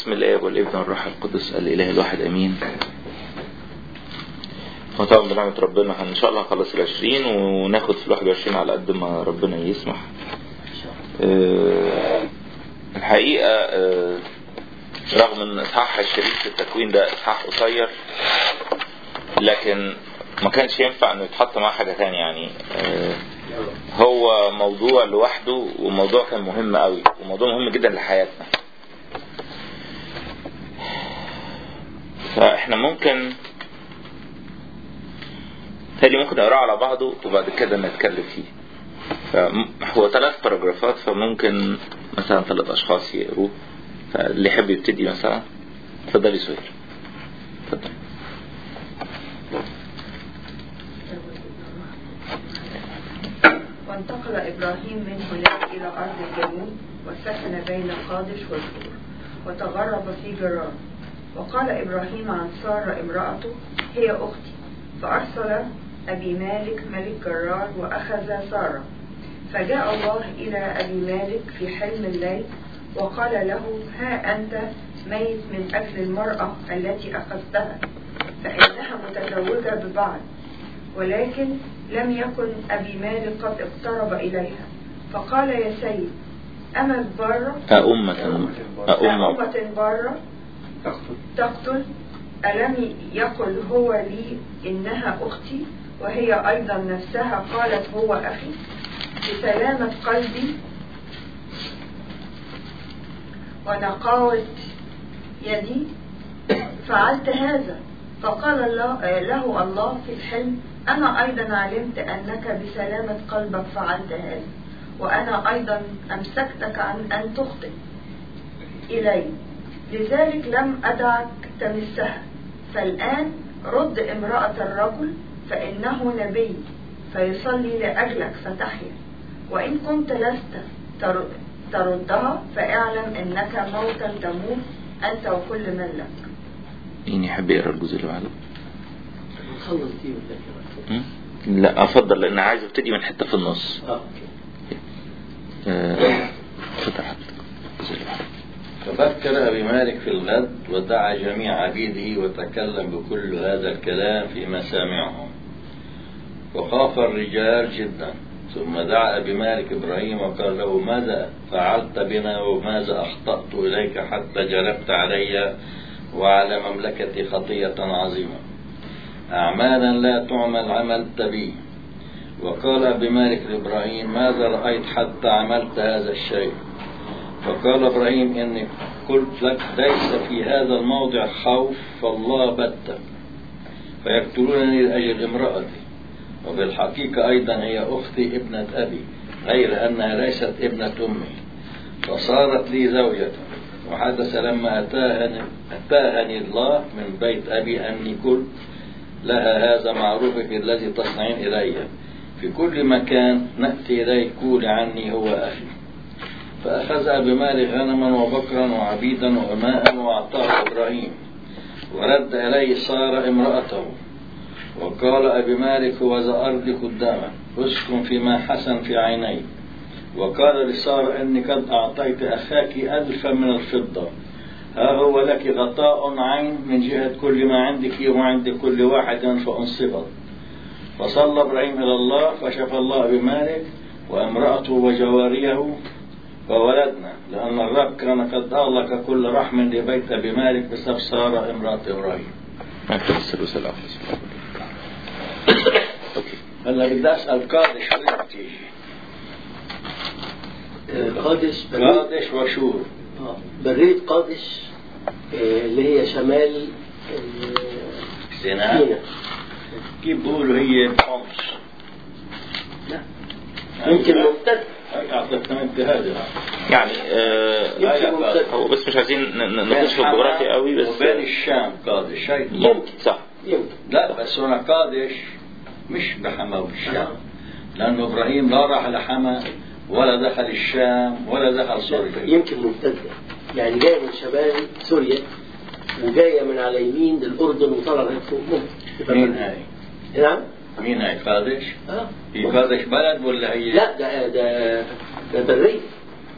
باسم الآب والابن والروح القدس الإله الواحد أمين وطبعا بنعمة ربنا إن شاء الله هنخلص العشرين وناخد في الواحد وعشرين على قد ما ربنا يسمح أه الحقيقة أه رغم ان اصحاح الشريف في التكوين ده اصحاح قصير لكن ما كانش ينفع انه يتحط معاه حاجة تانية يعني أه هو موضوع لوحده وموضوع كان مهم قوي وموضوع مهم جدا لحياتنا فاحنا ممكن تالي ممكن نقراه على بعضه وبعد كده نتكلم فيه فهو ثلاث باراجرافات فممكن مثلا ثلاث اشخاص يقروه فاللي يحب يبتدي مثلا اتفضلي سهير اتفضل وانتقل إبراهيم من هناك إلى أرض الجنوب وسكن بين قادش والحور وتغرب في جرار وقال إبراهيم عن سارة امرأته هي أختي فأرسل أبي مالك ملك جرار وأخذ سارة فجاء الله إلى أبي مالك في حلم الليل وقال له ها أنت ميت من أجل المرأة التي أخذتها فإنها متزوجة ببعض ولكن لم يكن أبي مالك قد اقترب إليها فقال يا سيد أما البارة أأمة أأمة أمة بارة تقتل ألم يقل هو لي إنها أختي وهي أيضا نفسها قالت هو أخي بسلامة قلبي ونقاوة يدي فعلت هذا فقال الله له الله في الحلم أنا أيضا علمت أنك بسلامة قلبك فعلت هذا وأنا أيضا أمسكتك عن أن تخطئ إلي لذلك لم أدعك تمسها فالآن رد امرأة الرجل فإنه نبي فيصلي لأجلك فتحيا وإن كنت لست تردها فاعلم أنك موتا تموت أنت وكل من لك مين يحب يقرا الجزء اللي بعده؟ نخلص دي ولا لا افضل لان عايز ابتدي من حته في النص اه آه، اتفضل حضرتك الجزء اللي بعده. ففكر أبي مالك في الغد ودعا جميع عبيده وتكلم بكل هذا الكلام في مسامعهم وخاف الرجال جدا ثم دعا أبي مالك إبراهيم وقال له ماذا فعلت بنا وماذا أخطأت إليك حتى جلبت علي وعلى مملكتي خطية عظيمة أعمالا لا تعمل عملت بي وقال أبي مالك لإبراهيم ماذا رأيت حتى عملت هذا الشيء فقال إبراهيم إني قلت لك ليس في هذا الموضع خوف فالله بت فيقتلونني لأجل امرأتي وبالحقيقة أيضا هي أختي ابنة أبي غير أنها ليست ابنة أمي فصارت لي زوجة وحدث لما أتاهني, أتاهني الله من بيت أبي أني قلت لها هذا معروفك الذي تصنعين إلي في كل مكان نأتي إليه قول عني هو أخي فأخذ أبي مالك غنما وبكرا وعبيدا وأماء وأعطاه إبراهيم ورد إليه سارة امرأته وقال أبي مالك هو ذا أرضي قدامك اسكن فيما حسن في عيني وقال لسارة إني قد أعطيت أخاك ألفا من الفضة ها هو لك غطاء عين من جهة كل ما عندك وعند كل واحد فأنصبت فصلى إبراهيم إلى الله فشفى الله بمالك وامرأته وجواريه وولدنا لأن الرب كان قد أغلق كل رحم لبيت أبي مالك بسبب سارة امرأة إبراهيم مكتب الثلث الأخير اوكي هلا بدي أسأل قادش وين بتيجي؟ قادش بريد قادش وشور آه، بريد قادش آه، اللي هي شمال آه، سيناء سيناء كيف بقولوا هي حمص لا يمكن ممتد هي أعطتنا أنت هذا يعني آه يمكن ممتد هو بس مش عايزين ن- ن- نخش في الجغرافيا قوي بس وبين الشام قادش هي ممكن صح يمكن لا بس هنا قادش مش بحما والشام آه. لأنه إبراهيم لا راح لحما ولا دخل الشام ولا دخل سوريا يمكن ممتدة يعني جاية من شمال سوريا وجاية من على يمين الأردن وطلعت فوق ممكن يبقى مين بريد. هاي؟ نعم مين هاي قادش؟ اه هي قادش بلد ولا هي؟ لا ده ده ده بريد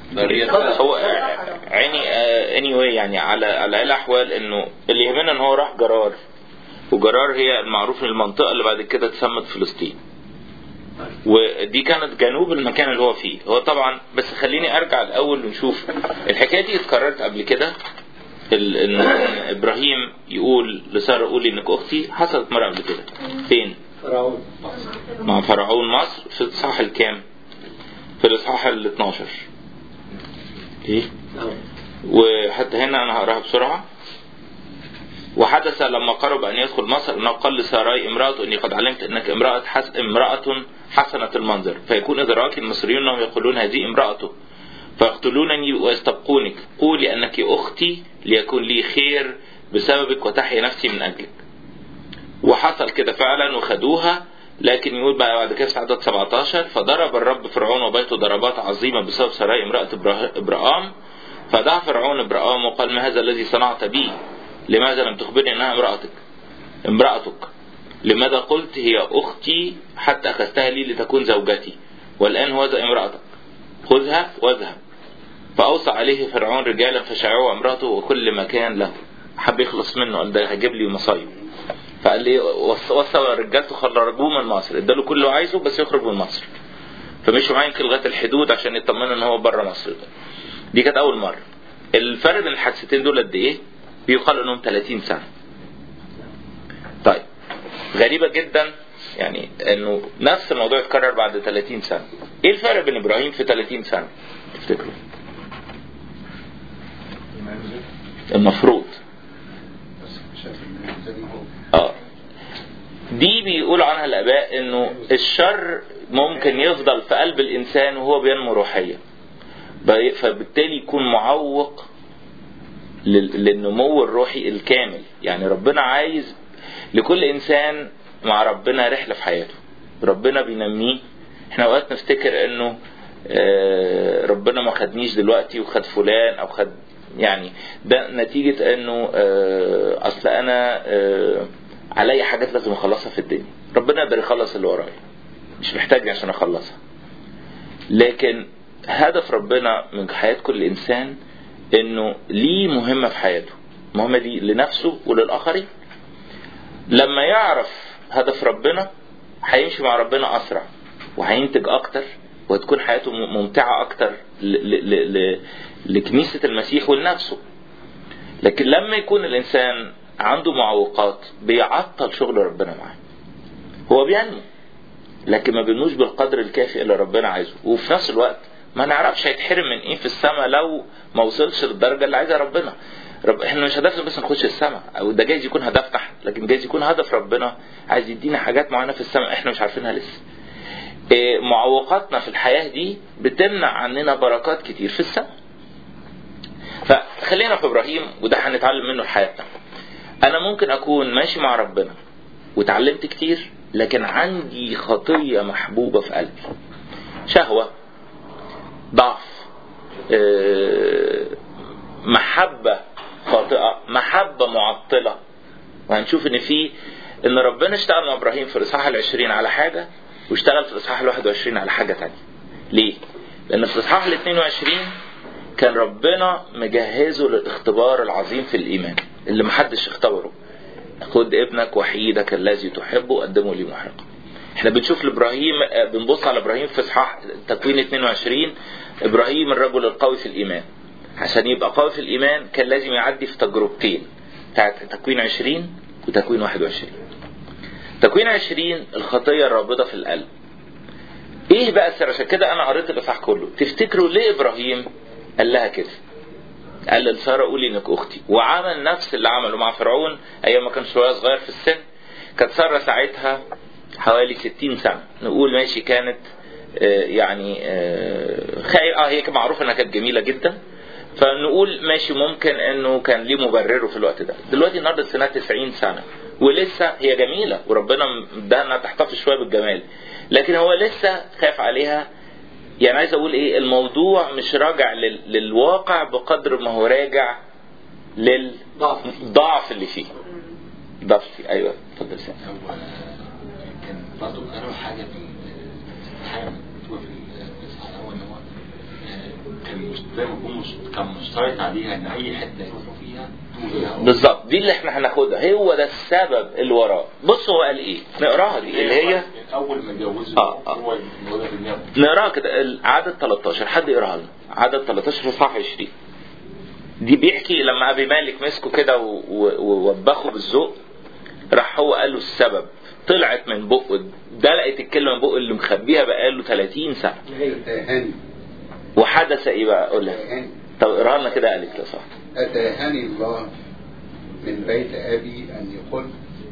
برية هو عيني اني anyway يعني على على اي الاحوال انه اللي يهمنا ان هو راح جرار وجرار هي المعروف المنطقه اللي بعد كده اتسمت فلسطين ودي كانت جنوب المكان اللي هو فيه هو طبعا بس خليني ارجع الاول ونشوف الحكايه دي اتكررت قبل كده ال- ان ابراهيم يقول لساره قولي انك اختي حصلت مره قبل كده فين فرعون مع فرعون مصر في الاصحاح الكام في الاصحاح ال 12 ايه نعم. وحتى هنا انا هقراها بسرعه وحدث لما قرب ان يدخل مصر انه قال لساراي امراه اني قد علمت انك امراه حس امراه حسنه المنظر فيكون اذا راك المصريون انهم يقولون هذه امراته فيقتلونني ويستبقونك قولي انك اختي ليكون لي خير بسببك وتحيا نفسي من اجلك وحصل كده فعلا وخدوها لكن يقول بقى بعد كده في عدد 17 فضرب الرب فرعون وبيته ضربات عظيمه بسبب سراي امراه إبراه- ابرام فدعا فرعون ابرام وقال ما هذا الذي صنعت بي لماذا لم تخبرني انها امراتك امراتك لماذا قلت هي اختي حتى اخذتها لي لتكون زوجتي والان هو ذا امراتك خذها واذهب فاوصى عليه فرعون رجالا فشاعوا امراته وكل ما كان له حب يخلص منه قال ده هجيب لي مصايب فقال لي وص- وصى رجالته خرجوه من مصر اداله كل اللي عايزه بس يخرج من مصر فمشوا معاه يمكن لغايه الحدود عشان يطمنوا ان هو بره مصر دي كانت اول مره الفرق بين الحادثتين دول قد ايه بيقال انهم 30 سنه طيب غريبه جدا يعني انه نفس الموضوع يتكرر بعد 30 سنه ايه الفرق بين ابراهيم في 30 سنه تفتكروا المفروض اه دي بيقول عنها الاباء انه الشر ممكن يفضل في قلب الانسان وهو بينمو روحيا ب- فبالتالي يكون معوق لل- للنمو الروحي الكامل يعني ربنا عايز لكل انسان مع ربنا رحله في حياته ربنا بينميه احنا اوقات نفتكر انه آه، ربنا ما خدنيش دلوقتي وخد فلان او خد يعني ده نتيجة انه آه، اصل انا آه، عليا حاجات لازم اخلصها في الدنيا ربنا يقدر يخلص اللي ورايا مش محتاجني عشان اخلصها لكن هدف ربنا من حياة كل انسان انه ليه مهمة في حياته المهمة دي لنفسه وللآخرين لما يعرف هدف ربنا هيمشي مع ربنا أسرع وهينتج أكتر وتكون حياته م- ممتعة أكتر ل- ل- ل- ل- لكنيسة المسيح ولنفسه لكن لما يكون الإنسان عنده معوقات بيعطل شغل ربنا معاه هو بينمو لكن ما بينموش بالقدر الكافي اللي ربنا عايزه وفي نفس الوقت ما نعرفش هيتحرم من ايه في السماء لو ما وصلش للدرجه اللي عايزها ربنا رب احنا مش هدفنا بس نخش السماء او ده جايز يكون هدفنا احنا، لكن جايز يكون هدف ربنا عايز يدينا حاجات معينه في السماء احنا مش عارفينها لسه إيه، معوقاتنا في الحياه دي بتمنع عننا بركات كتير في السماء فخلينا في ابراهيم وده هنتعلم منه حياتنا انا ممكن اكون ماشي مع ربنا وتعلمت كتير لكن عندي خطيه محبوبه في قلبي شهوه ضعف آه، محبه خاطئه محبه معطله وهنشوف ان في ان ربنا اشتغل مع ابراهيم في الاصحاح العشرين على حاجه واشتغل في الاصحاح الواحد وعشرين على حاجه تانية ليه؟ لان في الاصحاح ال 22 كان ربنا مجهزه للاختبار العظيم في الايمان اللي محدش اختبره خد ابنك وحيدك الذي تحبه قدمه لي محرقا احنا بنشوف لابراهيم آه، بنبص على ابراهيم في اصحاح تكوين 22 ابراهيم الرجل القوي في الايمان عشان يبقى قوي في الايمان كان لازم يعدي في تجربتين بتاعت تكوين 20 وتكوين 21 تكوين 20 الخطيه الرابضه في القلب ايه بقى السر عشان كده انا قريت الاصحاح كله تفتكروا ليه ابراهيم قال لها كده قال لساره قولي انك اختي وعمل نفس اللي عمله مع فرعون ايام ما كان شويه صغير في السن كانت ساره ساعتها حوالي 60 سنه نقول ماشي كانت آه، يعني آه، خي... اه هي كان معروفه انها كانت جميله جدا فنقول ماشي ممكن انه كان ليه مبرره في الوقت ده دلوقتي النهارده سنه 90 سنه ولسه هي جميله وربنا اداها انها تحتفظ شويه بالجمال لكن هو لسه خاف عليها يعني عايز اقول ايه الموضوع مش راجع لل... للواقع بقدر ما هو راجع ضعف للضعف اللي فيه ضعف فيه ايوه اتفضل سامي هو كان برضه قرأ حاجة في ال- حاجة مكتوبة في ال- في الإصحاح الأول إن هو آه، كان مش- زي ما يكون مش- كان مشترط عليها ان اي حته يقفوا فيها تقولها بالظبط دي اللي احنا هناخدها هو ده السبب اللي وراه بص هو قال ايه نقراها دي اللي هي اول ما اتجوزوا آه، آه. هو الولد اللي نقراها كده عدد 13 حد يقراها لنا عدد 13 في صح 20 دي بيحكي لما ابي مالك مسكه كده و- و- ووبخه بالذوق راح هو قال له السبب طلعت من بقه دلقت الكلمه من بقه اللي مخبيها بقاله 30 سنه هي أتاهني وحدث ايه بقى قولها أتاهني طب اقراها لنا كده قالت لو صح أتاهني الله من بيت أبي أن يقول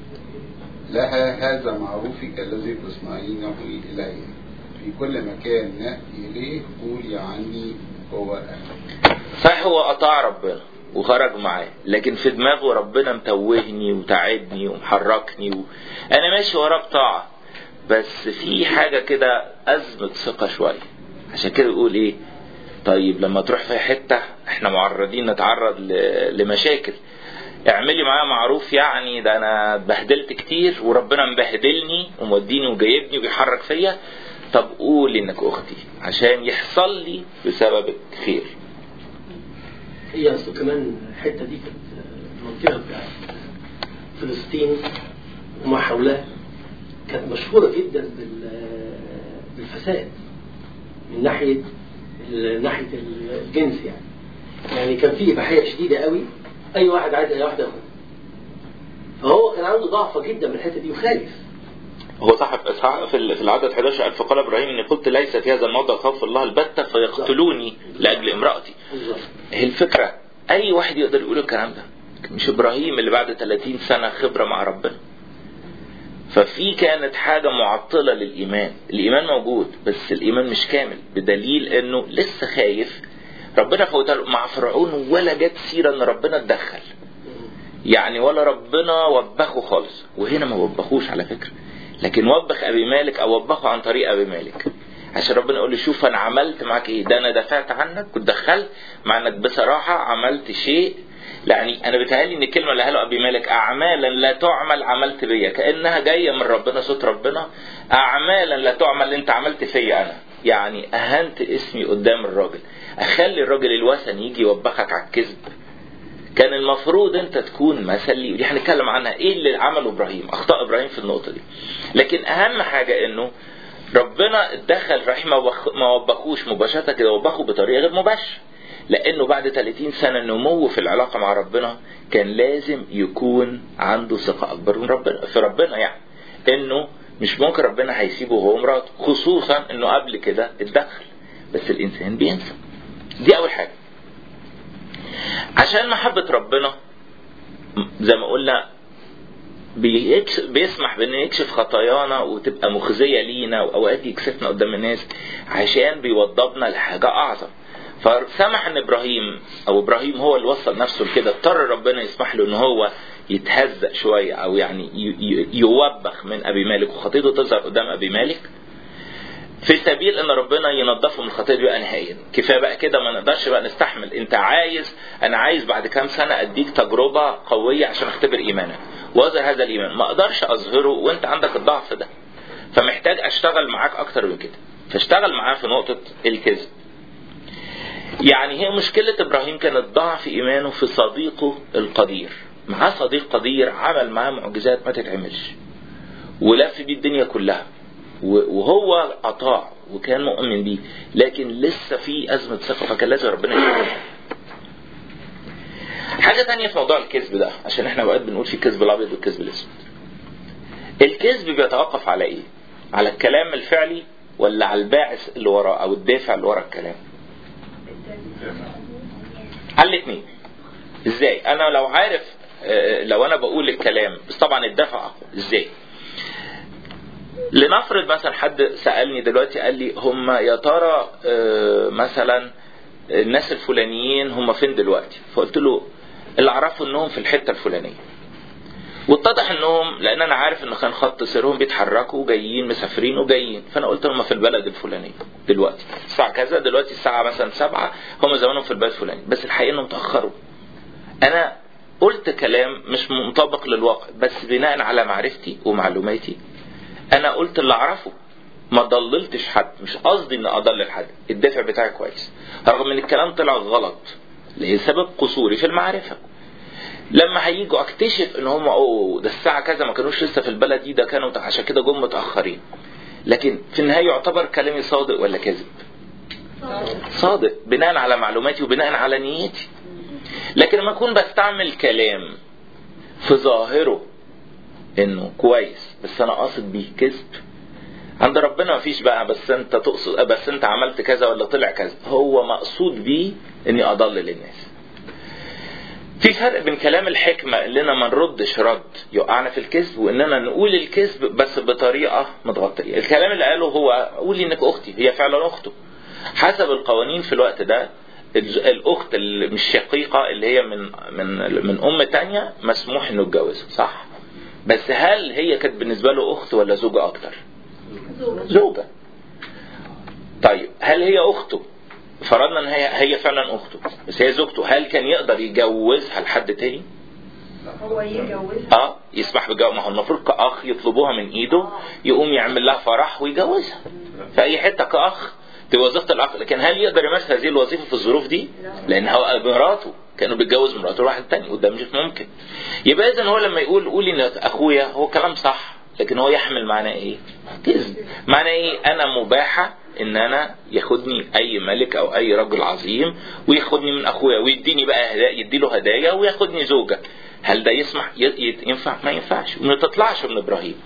لها هذا معروفك الذي تصنعينه إلي في كل مكان نأتي إليه قولي عني هو أهل صحيح هو قطع ربنا وخرج معاه لكن في دماغه ربنا متوهني وتعبني ومحركني و... انا ماشي وراه بطاعه بس في حاجه كده ازمه ثقه شويه عشان كده يقول ايه طيب لما تروح في حته احنا معرضين نتعرض ل... لمشاكل اعملي معايا معروف يعني ده انا اتبهدلت كتير وربنا مبهدلني وموديني وجايبني وبيحرك فيا طب قولي انك اختي عشان يحصل لي بسببك خير هي اصل كمان الحته دي كانت المنطقه بتاعت فلسطين وما حولها كانت مشهوره جدا بال- بالفساد من ناحيه ال- ناحيه الجنس يعني يعني كان في اباحيه شديده قوي اي واحد عايز اي واحده ياخدها فهو كان عنده ضعفه جدا من الحته دي وخايف هو صاحب اسحاق في ال- في العدد 11 قال فقال ابراهيم اني قلت ليس في هذا الموضع خوف الله البتة فيقتلوني لاجل امرأتي بالظبط هي الفكرة اي واحد يقدر يقول الكلام ده مش ابراهيم اللي بعد 30 سنة خبرة مع ربنا ففي كانت حاجة معطلة للإيمان الإيمان موجود بس الإيمان مش كامل بدليل إنه لسه خايف ربنا فوتها له مع فرعون ولا جت سيرة إن ربنا اتدخل يعني ولا ربنا وبخه خالص وهنا ما وبخوش على فكرة لكن وبخ أبي مالك أو وبخه عن طريق أبي مالك عشان ربنا يقول لي شوف أنا عملت معاك إيه ده أنا دافعت عنك واتدخلت مع إنك بصراحة عملت شيء يعني انا بيتهيألي ان الكلمه اللي قالها ابي مالك اعمالا لا تعمل عملت بيا كانها جايه من ربنا صوت ربنا اعمالا لا تعمل انت عملت فيا انا يعني اهنت اسمي قدام الراجل اخلي الراجل الوثني يجي يوبخك على الكذب كان المفروض انت تكون مثل لي ودي هنتكلم عنها ايه اللي عمله ابراهيم اخطاء ابراهيم في النقطه دي لكن اهم حاجه انه ربنا اتدخل رحيم ما وبخ- ما وبخوش مباشره كده وبخه بطريقه غير مباشره لانه بعد 30 سنه نمو في العلاقه مع ربنا كان لازم يكون عنده ثقه اكبر من ربنا في ربنا يعني انه مش ممكن ربنا هيسيبه هو ومراته خصوصا انه قبل كده اتدخل بس الانسان بينسى دي اول حاجه عشان محبه ربنا زي ما قلنا بيكش- بيسمح بانه يكشف خطايانا وتبقى مخزيه لينا واوقات يكسفنا قدام الناس عشان بيوضبنا لحاجه اعظم فسمح ان ابراهيم او ابراهيم هو اللي وصل نفسه لكده اضطر ربنا يسمح له ان هو يتهزأ شويه او يعني ي- ي- يوبخ من ابي مالك وخطيته تظهر قدام ابي مالك في سبيل ان ربنا ينظفه من الخطيه دي بقى نهائيا كفايه بقى كده ما نقدرش بقى نستحمل انت عايز انا عايز بعد كام سنه اديك تجربه قويه عشان اختبر ايمانك واظهر هذا الايمان ما اقدرش اظهره وانت عندك الضعف ده فمحتاج اشتغل معاك اكتر من كده فاشتغل معاه في نقطه الكذب يعني هي مشكلة إبراهيم كانت ضعف إيمانه في صديقه القدير معاه صديق قدير عمل معاه معجزات ما تتعملش ولف بيه الدنيا كلها و- وهو أطاع وكان مؤمن بيه لكن لسه في أزمة ثقة فكان لازم ربنا يشوفها حاجة تانية في موضوع الكذب ده عشان احنا اوقات بنقول في الكذب الأبيض والكذب الأسود الكذب بيتوقف على إيه؟ على الكلام الفعلي ولا على الباعث اللي وراه أو الدافع اللي ورا الكلام؟ على الاثنين ازاي انا لو عارف آه، لو انا بقول الكلام بس طبعا الدفع اقوى ازاي لنفرض مثلا حد سالني دلوقتي قال لي هم يا ترى آه، مثلا الناس الفلانيين هم فين دلوقتي فقلت له اللي اعرفه انهم في الحته الفلانيه واتضح انهم لان انا عارف ان كان خط سيرهم بيتحركوا جايين مسافرين وجايين فانا قلت هم في البلد الفلانيه دلوقتي الساعه كذا دلوقتي الساعه مثلا سبعة هم زمانهم في البلد الفلاني بس الحقيقه انهم اتاخروا انا قلت كلام مش مطابق للواقع بس بناء على معرفتي ومعلوماتي انا قلت اللي اعرفه ما ضللتش حد مش قصدي ان اضلل حد الدافع بتاعي كويس رغم ان الكلام طلع غلط لسبب قصوري في المعرفه لما هيجوا اكتشف ان هم اوه ده الساعه كذا ما كانوش لسه في البلد دي ده كانوا عشان كده جم متاخرين لكن في النهايه يعتبر كلامي صادق ولا كذب صادق بناء على معلوماتي وبناء على نيتي لكن لما اكون بستعمل كلام في ظاهره انه كويس بس انا قاصد بيه كذب عند ربنا مفيش بقى بس انت تقصد بس انت عملت كذا ولا طلع كذا هو مقصود بيه اني اضلل الناس في فرق بين كلام الحكمة اننا ما نردش رد يوقعنا في الكذب واننا نقول الكذب بس بطريقة متغطية الكلام اللي قاله هو قولي انك اختي هي فعلا اخته حسب القوانين في الوقت ده الاخت اللي مش شقيقة اللي هي من من من ام تانية مسموح انه يتجوزها صح بس هل هي كانت بالنسبة له اخت ولا زوجة اكتر زوجة طيب هل هي اخته فرضنا ان هي هي فعلا اخته بس هي زوجته هل كان يقدر يجوزها لحد تاني هو يجوزها اه يسمح بجو ما هو المفروض كاخ يطلبوها من ايده يقوم يعمل لها فرح ويجوزها في اي حته كاخ دي وظيفه الاخ لكن هل يقدر يمارس هذه الوظيفه في الظروف دي؟ لان هو مراته كانوا بيتجوز مراته لواحد تاني وده مش ممكن يبقى اذا هو لما يقول قولي ان اخويا هو كلام صح لكن هو يحمل معناه ايه؟ كذب معناه ايه؟ انا مباحه ان انا ياخدني اي ملك او اي رجل عظيم وياخدني من اخويا ويديني بقى هدايا يدي له هدايا وياخدني زوجه هل ده يسمح ينفع ما ينفعش وما تطلعش من ابراهيم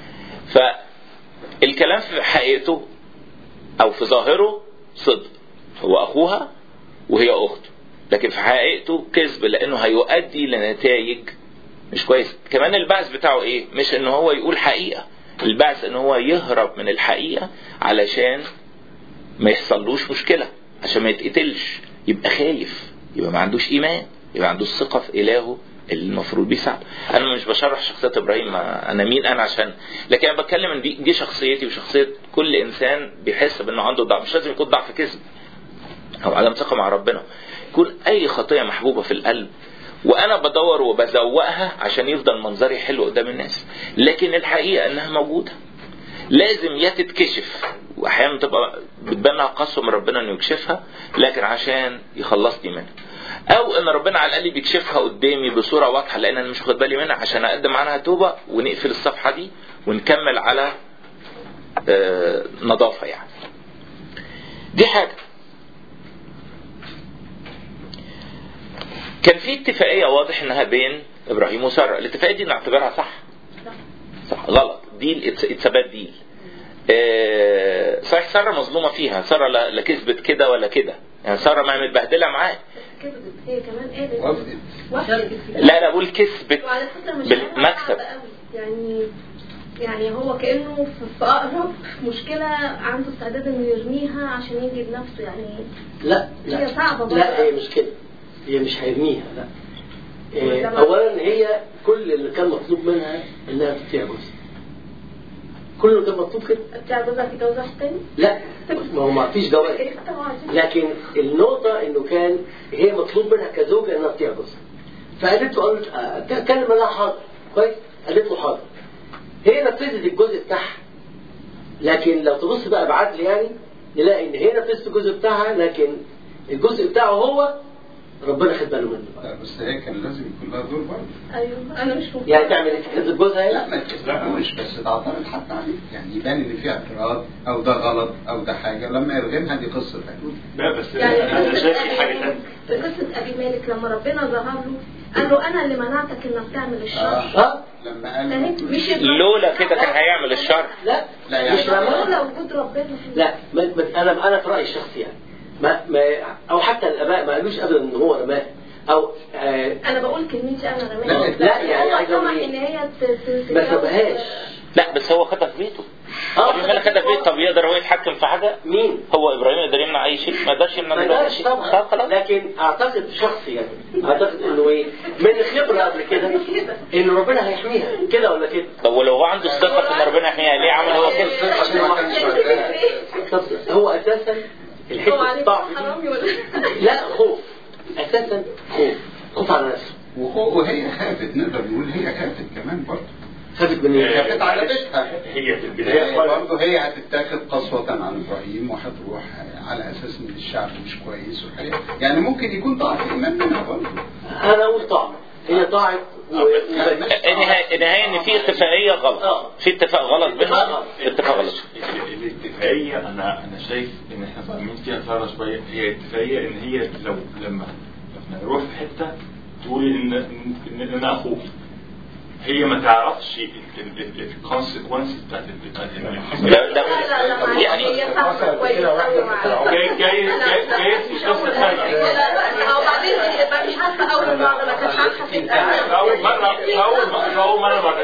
فالكلام في حقيقته او في ظاهره صدق هو اخوها وهي اخته لكن في حقيقته كذب لانه هيؤدي لنتائج مش كويس كمان البعث بتاعه ايه مش ان هو يقول حقيقه البعث ان هو يهرب من الحقيقه علشان ما يحصلوش مشكله عشان ما يتقتلش يبقى خايف يبقى ما عندوش ايمان يبقى ما عندوش ثقه في الهه اللي المفروض بيساعده انا مش بشرح شخصيه ابراهيم انا مين انا عشان لكن انا بتكلم ان دي, دي شخصيتي وشخصيه كل انسان بيحس بانه عنده ضعف مش لازم يكون ضعف كذب او عدم ثقه مع ربنا يكون اي خطيه محبوبه في القلب وانا بدور وبزوقها عشان يفضل منظري حلو قدام الناس لكن الحقيقه انها موجوده لازم يا تتكشف واحيانا تبقى بتبان لها قسوه من ربنا انه يكشفها لكن عشان يخلصني منها او ان ربنا على الاقل بيكشفها قدامي بصوره واضحه لان انا مش واخد بالي منها عشان اقدم عنها توبه ونقفل الصفحه دي ونكمل على آه نظافه يعني دي حاجه كان في اتفاقيه واضح انها بين ابراهيم وساره الاتفاقيه دي نعتبرها صح صح غلط ديل اتثبات ديل آه صحيح ساره مظلومه فيها ساره لا, لا كسبت كده ولا كده يعني ساره ما متبهدله معاه كذبت هي كمان قالت وافقت وافقت لا لا بقول كسبت وعلى فكره مش بالمكسب. صعب قوي يعني يعني هو كانه في- في اقرب مشكله عنده استعداد انه يرميها عشان يجي بنفسه يعني لا لا هي صعبة برضه. لا هي مش كده هي مش هيرميها لا إيه، ولا اولا هي كل اللي كان مطلوب منها انها تطيع جوزها كل اللي كان مطلوب كده بتاع جوزها تتجوز واحد تاني لا ما هو ما فيش جواز إيه طبعا لكن النقطة انه كان هي مطلوب منها كزوجة انها تطيع جوزها فقالت له قالت آه، كلم لها حاضر كويس قالت له حاضر هي نفذت الجزء بتاعها لكن لو تبص بقى بعدل يعني نلاقي ان هي نفذت الجزء بتاعها لكن الجزء بتاعه هو ربنا خد باله منه بقى. لا بس هي كان لازم يكون لها دور برضه ايوه انا مش مقتنعة. يعني تعمل ايه تكذب جوزها لا هي؟ ما تكذبوش بس تعترض حتى عليه يعني يبان ان في اعتراض او ده غلط او ده حاجه لما يرغمها دي قصه ثانيه لا بس يعني انا قصة شايف في حاجه أبي- ثانيه في قصة أبي مالك لما ربنا ظهر له قال له أنا اللي منعتك إنك تعمل الشر اه ها؟ لما فهمت؟ قال مش لولا كده كان هيعمل الشر لا لا يعني مش رماها لولا وجود ربنا فيه. لا ما ما انا انا في رايي الشخصي يعني ما ما او حتى الاباء ما قالوش ابدا ان هو رماه او آه أنا بقول كلمتي أنا لا، رماها لا، يعني هو عايز أقول سمح إيه؟ إن هي ت- ت- ما تتجوز- سابهاش لا بس هو خدها في بيته اه ابراهيم مالك خدها في بيته طب يقدر هو يتحكم في حاجه مين؟ هو ابراهيم يقدر يمنع اي شيء ما يقدرش يمنع ما دلوقتي يقدرش شيء طبعا طب خلاص لكن اعتقد شخصي يعني اعتقد انه ايه من خبره قبل كده ان ربنا هيحميها كده ولا كده طب ولو هو عنده الثقه في ان ربنا يحميها ليه عمل هو كده عشان ما كانش شغال. طب هو اساسا هو الحته عليه الضعف دي حرامي ولا لا خوف اساسا خوف خوف على نفسه وهو- وهي خافت نقدر نقول هي خافت كمان برضه خافت من ايه؟ خافت على بيتها هي في البدايه هي خالص برضه هي هتتاخد قسوة عن ابراهيم وهتروح على اساس ان الشعب مش كويس والحاجات يعني ممكن يكون ضعف ايمان منها برضه انا اقول طاعه هي طاعت و- وبدت. النهاية النهاية ان في اتفاقية غلط آه. في اتفاق غلط بينهم آه. اتفاق غلط ال- الاتفاقيه انا انا شايف ان احنا فاهمين فيها ثاره شويه هي اتفاقيه ان هي لو لما لما نروح في حته تقول ان ان إن انا اخوك هي ما تعرفش الكونسيكونسز بتاعت بتاعت ال- ده ده لا لا لا معلش يعني هي فاهمة كويس أوي معلش. جاي جاي جاي جاي في قصه ثانيه لا لا وبعدين ما مش عارفه اول مره ما كانش عارفه فين اول مره اول مره اول مره ما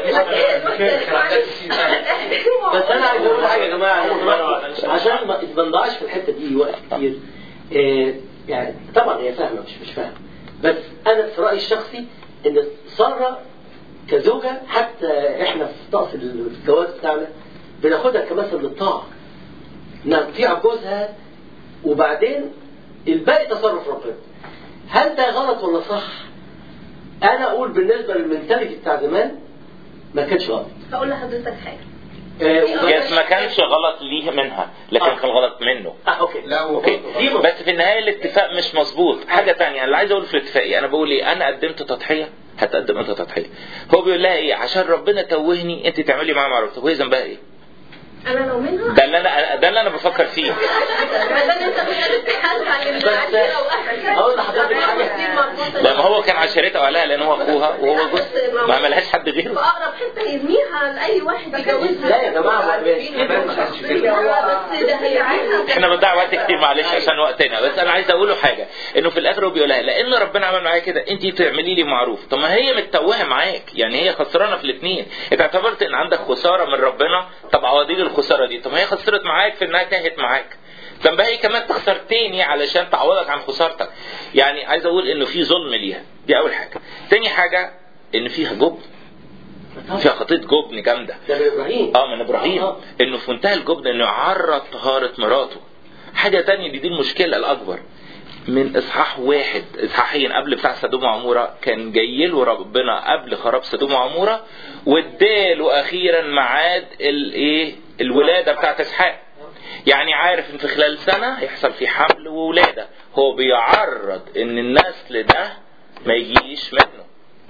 بس انا عايز اقول حاجه يا جماعه لو سمحتوا، عشان ما ما نضيعش في الحته دي وقت كتير آه، يعني طبعا هي فاهمه مش مش فاهمه بس انا في رايي الشخصي ان ساره كزوجه حتى احنا في طقس الجواز بتاعنا بناخدها كمثل للطاعه انها تطيع جوزها وبعدين الباقي تصرف ربنا هل ده غلط ولا صح؟ انا اقول بالنسبه للمنتاليتي بتاع زمان ما كانش غلط هقول لحضرتك حاجه آه، يس ما كانش غلط ليه منها لكن آه. كان غلط منه اه اوكي لا اوكي دي وبرضه بس في النهايه الاتفاق مش مظبوط حاجه تانية اللي عايز اقول في الاتفاقيه انا بقول ايه انا قدمت تضحيه هتقدم انت تضحيه هو بيقول لها ايه عشان ربنا توهني انت تعملي معاه معروف طب وهي ذنبها ايه انا لو منها ده اللي انا ده اللي انا بفكر فيه ما دام انت مش قادر تحل عن بس العشيره واهلك اقول لحضرتك حاجه لما هو كان عشيرتها وقالها لان هو اخوها وهو جوز ما عملهاش حد في غيره اقرب حته يرميها لاي واحد يجوزها لا يا جماعه ما بس ده هيعينها احنا بنضيع وقت كتير معلش عشان وقتنا بس انا عايز اقول له حاجه انه في الاخر هو بيقول لها لان ربنا عمل معايا كده انت تعملي لي معروف طب ما هي متوهه معاك يعني هي خسرانه في الاثنين انت اعتبرت ان عندك خساره من ربنا طب عوضيك الخساره دي طب ما هي خسرت معاك في انها تاهت معاك ذنبها هي كمان تخسر تاني علشان تعوضك عن خسارتك يعني عايز اقول انه في ظلم ليها دي اول حاجه تاني حاجه ان فيها جبن فيها خطيه جبن جامده ده من ابراهيم اه من ابراهيم آه. انه في منتهى الجبن انه يعرض طهاره مراته حاجه تانية دي, دي المشكله الاكبر من اصحاح واحد اصحاحين قبل بتاع سدوم وعموره كان جاي له ربنا قبل خراب سدوم وعموره واداله اخيرا ميعاد الايه الولاده بتاعت اسحاق يعني عارف ان في خلال سنه هيحصل في حمل وولاده هو بيعرض ان النسل ده ما يجيش منه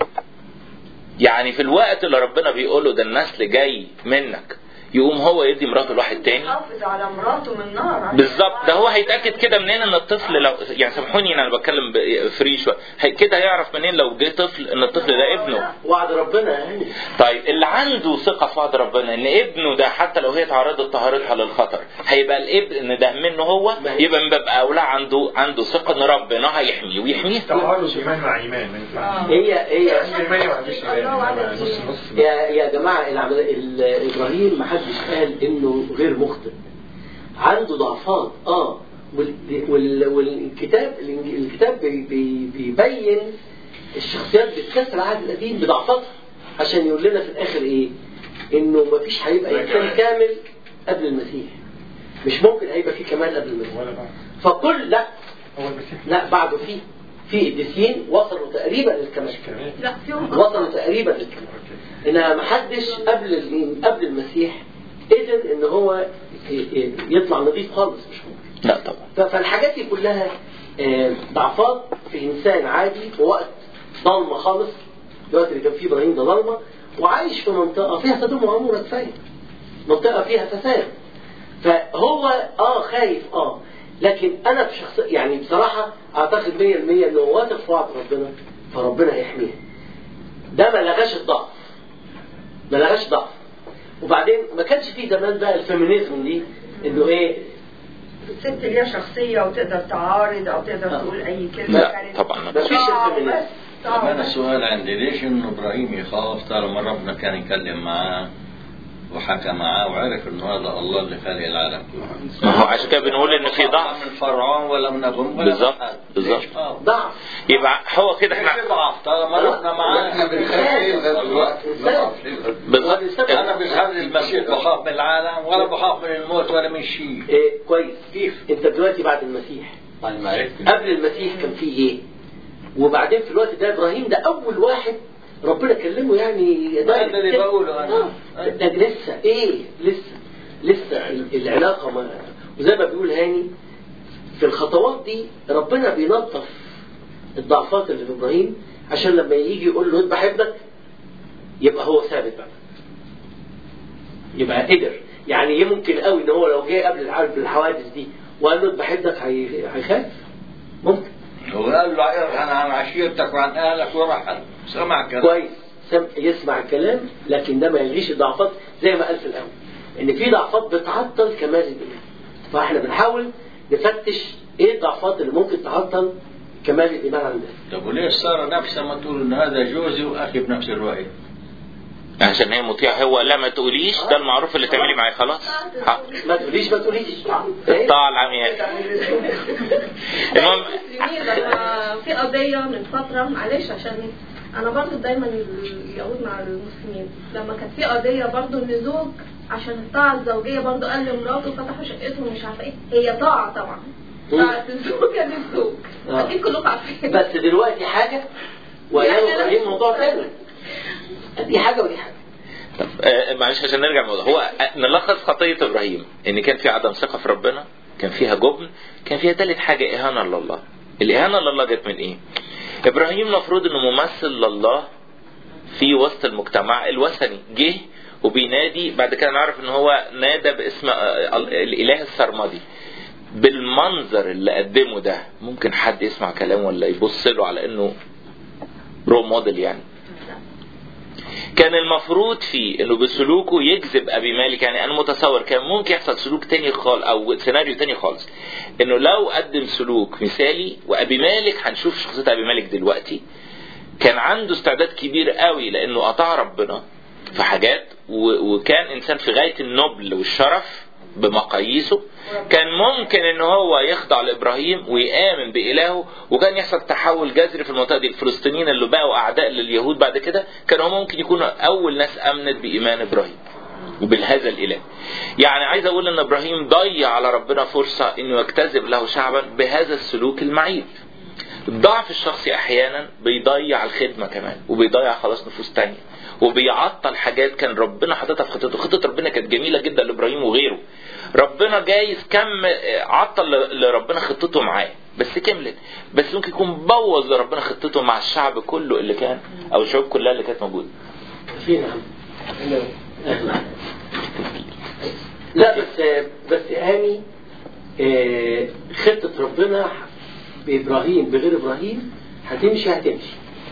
يعني في الوقت اللي ربنا بيقول له ده النسل جاي منك يقوم هو يدي مراته لواحد تاني حافظ على مراته من نار عشان بالظبط ده هو هيتاكد كده منين ان الطفل لو يعني سامحوني ان انا بتكلم ب- فري شويه هي- كده هيعرف منين لو جه طفل ان الطفل ده ابنه وعد ربنا يعني طيب اللي عنده ثقه في وعد ربنا ان ابنه ده حتى لو هي تعرضت طهارتها للخطر هيبقى الابن ده منه هو يبقى من باب اولى عنده عنده ثقه ان ربنا هيحميه ويحميه تعارض ايمان مع ايمان ما ينفعش هي هي ايمان ما عندوش ايمان نص نص يا يا جماعه العمل... ال- ابراهيم ما حدش قال انه غير مخطئ عنده ضعفات اه وال... وال... والكتاب الكتاب بي... بي... بيبين الشخصيات بالكسر العهد القديم بضعفاتها عشان يقول لنا في الاخر ايه انه ما فيش هيبقى انسان كامل قبل المسيح مش ممكن هيبقى في كمال قبل المسيح ولا بعد فكل لا هو المسيح لا بعده في في قديسين وصلوا تقريبا للكمال مش كمان لا فيهم وصلوا تقريبا للكمال اوكي انها ما حدش قبل ال- قبل المسيح قدر ان هو ي- ي- يطلع نظيف خالص مش ممكن لا طبعا ف- فالحاجات دي كلها آه، ضعفات في انسان عادي في وقت ضلمه خالص الوقت اللي كان فيه ابراهيم ده ضلمه وعايش في منطقه فيها سدوم وعموره كفايه منطقه فيها فساد فهو اه خايف اه لكن انا بشخص يعني بصراحه اعتقد 100% انه واثق في وعد ربنا فربنا هيحميه ده ما لغاش الضعف ما لغاش ضعف وبعدين ما كانش فيه زمان بقى الفيمينيزم دي انه ايه الست ليها شخصية وتقدر تعارض أو تقدر آه. تقول أي كلمة لا كانت طبعا ما ما فيش صعب الفيمينيزم بس طب صعب انا بس. السؤال عندي ليش انه ابراهيم يخاف طالما ربنا كان يتكلم معاه وحكى معاه وعرف انه هذا الله اللي خالق العالم كله ما هو عشان كده بنقول ان في ضعف من فرعون ولا من ابوهم ولا بالظبط، من حد. بالظبط. ليش خاف؟ ضعف يبقى هو كده ليش احنا في ضعف طالما ربنا واحنا معاه بنخاف ايه لغايه دلوقتي إنسان. بالظبط انا بخاف من المسيح بخاف من العالم ولا بخاف من الموت ولا من شيء إيه كويس كيف انت دلوقتي بعد المسيح بعد ما عرفت قبل المسيح كان فيه ايه وبعدين في الوقت ده ابراهيم ده اول واحد ربنا كلمه يعني ده اللي بقوله أنا. آه، ده لسه ايه لسه لسه ال- العلاقه ما وزي ما بيقول هاني في الخطوات دي ربنا بينظف الضعفات اللي في ابراهيم عشان لما يجي يقول له اذبح ابنك يبقى هو ثابت بقى يبقى قدر يعني يمكن قوي ان هو لو جه قبل العالم بالحوادث دي وقال له اذبح ابنك هي- هيخاف ممكن وقال له ارهن عن عشيرتك وعن اهلك ورحل سمع كلام كويس سم يسمع الكلام لكن ده ما يلغيش الضعفات زي ما قال في الاول ان في ضعفات بتعطل كمال الايمان فاحنا بنحاول نفتش ايه الضعفات اللي ممكن تعطل كمال الايمان عندنا طب وليه ساره نفسها ما تقول ان هذا جوزي واخي بنفس الوقت عشان هي مطيعة هو لا ما تقوليش ده المعروف اللي تعملي معايا خلاص ها. ما تقوليش ما تقوليش إيه؟ الطاعة العمياء المهم لما في قضية من فترة معلش عشان أنا برضو دايما اليهود مع المسلمين لما كانت في قضية برضو إن زوج عشان الطاعة الزوجية برضو قال لمراته فتحوا شقتهم مش عارفة إيه هي طاعة طبعا طاعة الزوجة للزوج آه. أكيد كلكم عارفين بس دلوقتي حاجه وايام يعني ابراهيم أنا- موضوع تاني دي حاجه ودي حاجه طب آه، معلش عشان نرجع للموضوع هو آه، نلخص خطية إبراهيم إن كان في عدم ثقة في ربنا كان فيها جبن كان فيها تالت حاجة إهانة لله الإهانة لله جت من إيه؟ إبراهيم المفروض إنه ممثل لله في وسط المجتمع الوثني جه وبينادي بعد كده نعرف ان هو نادى باسم آه، الاله السرمدي بالمنظر اللي قدمه ده ممكن حد يسمع كلامه ولا يبص له على انه رو موديل يعني كان المفروض فيه انه بسلوكه يجذب ابي مالك يعني انا متصور كان ممكن يحصل سلوك تاني خالص او سيناريو تاني خالص انه لو قدم سلوك مثالي وابي مالك هنشوف شخصيه ابي مالك دلوقتي كان عنده استعداد كبير قوي لانه اطاع ربنا في حاجات و- وكان انسان في غايه النبل والشرف بمقاييسه كان ممكن ان هو يخضع لابراهيم ويامن بالهه وكان يحصل تحول جذري في المنطقه دي الفلسطينيين اللي بقوا اعداء لليهود بعد كده كانوا ممكن يكونوا اول ناس امنت بايمان ابراهيم وبالهذا الاله يعني عايز اقول ان ابراهيم ضيع على ربنا فرصه انه يجتذب له شعبا بهذا السلوك المعيب الضعف الشخصي احيانا بيضيع الخدمه كمان وبيضيع خلاص نفوس تانية وبيعطل حاجات كان ربنا حاططها في خطته خطه ربنا كانت جميله جدا لابراهيم وغيره ربنا جايز كم عطل ل- لربنا خطته معاه بس كملت بس ممكن يكون بوظ لربنا خطته مع الشعب كله اللي كان او الشعوب كلها اللي كانت موجوده فين يا عم لا بس بس هاني آه، خطة ربنا بإبراهيم بغير إبراهيم هتمشي هتمشي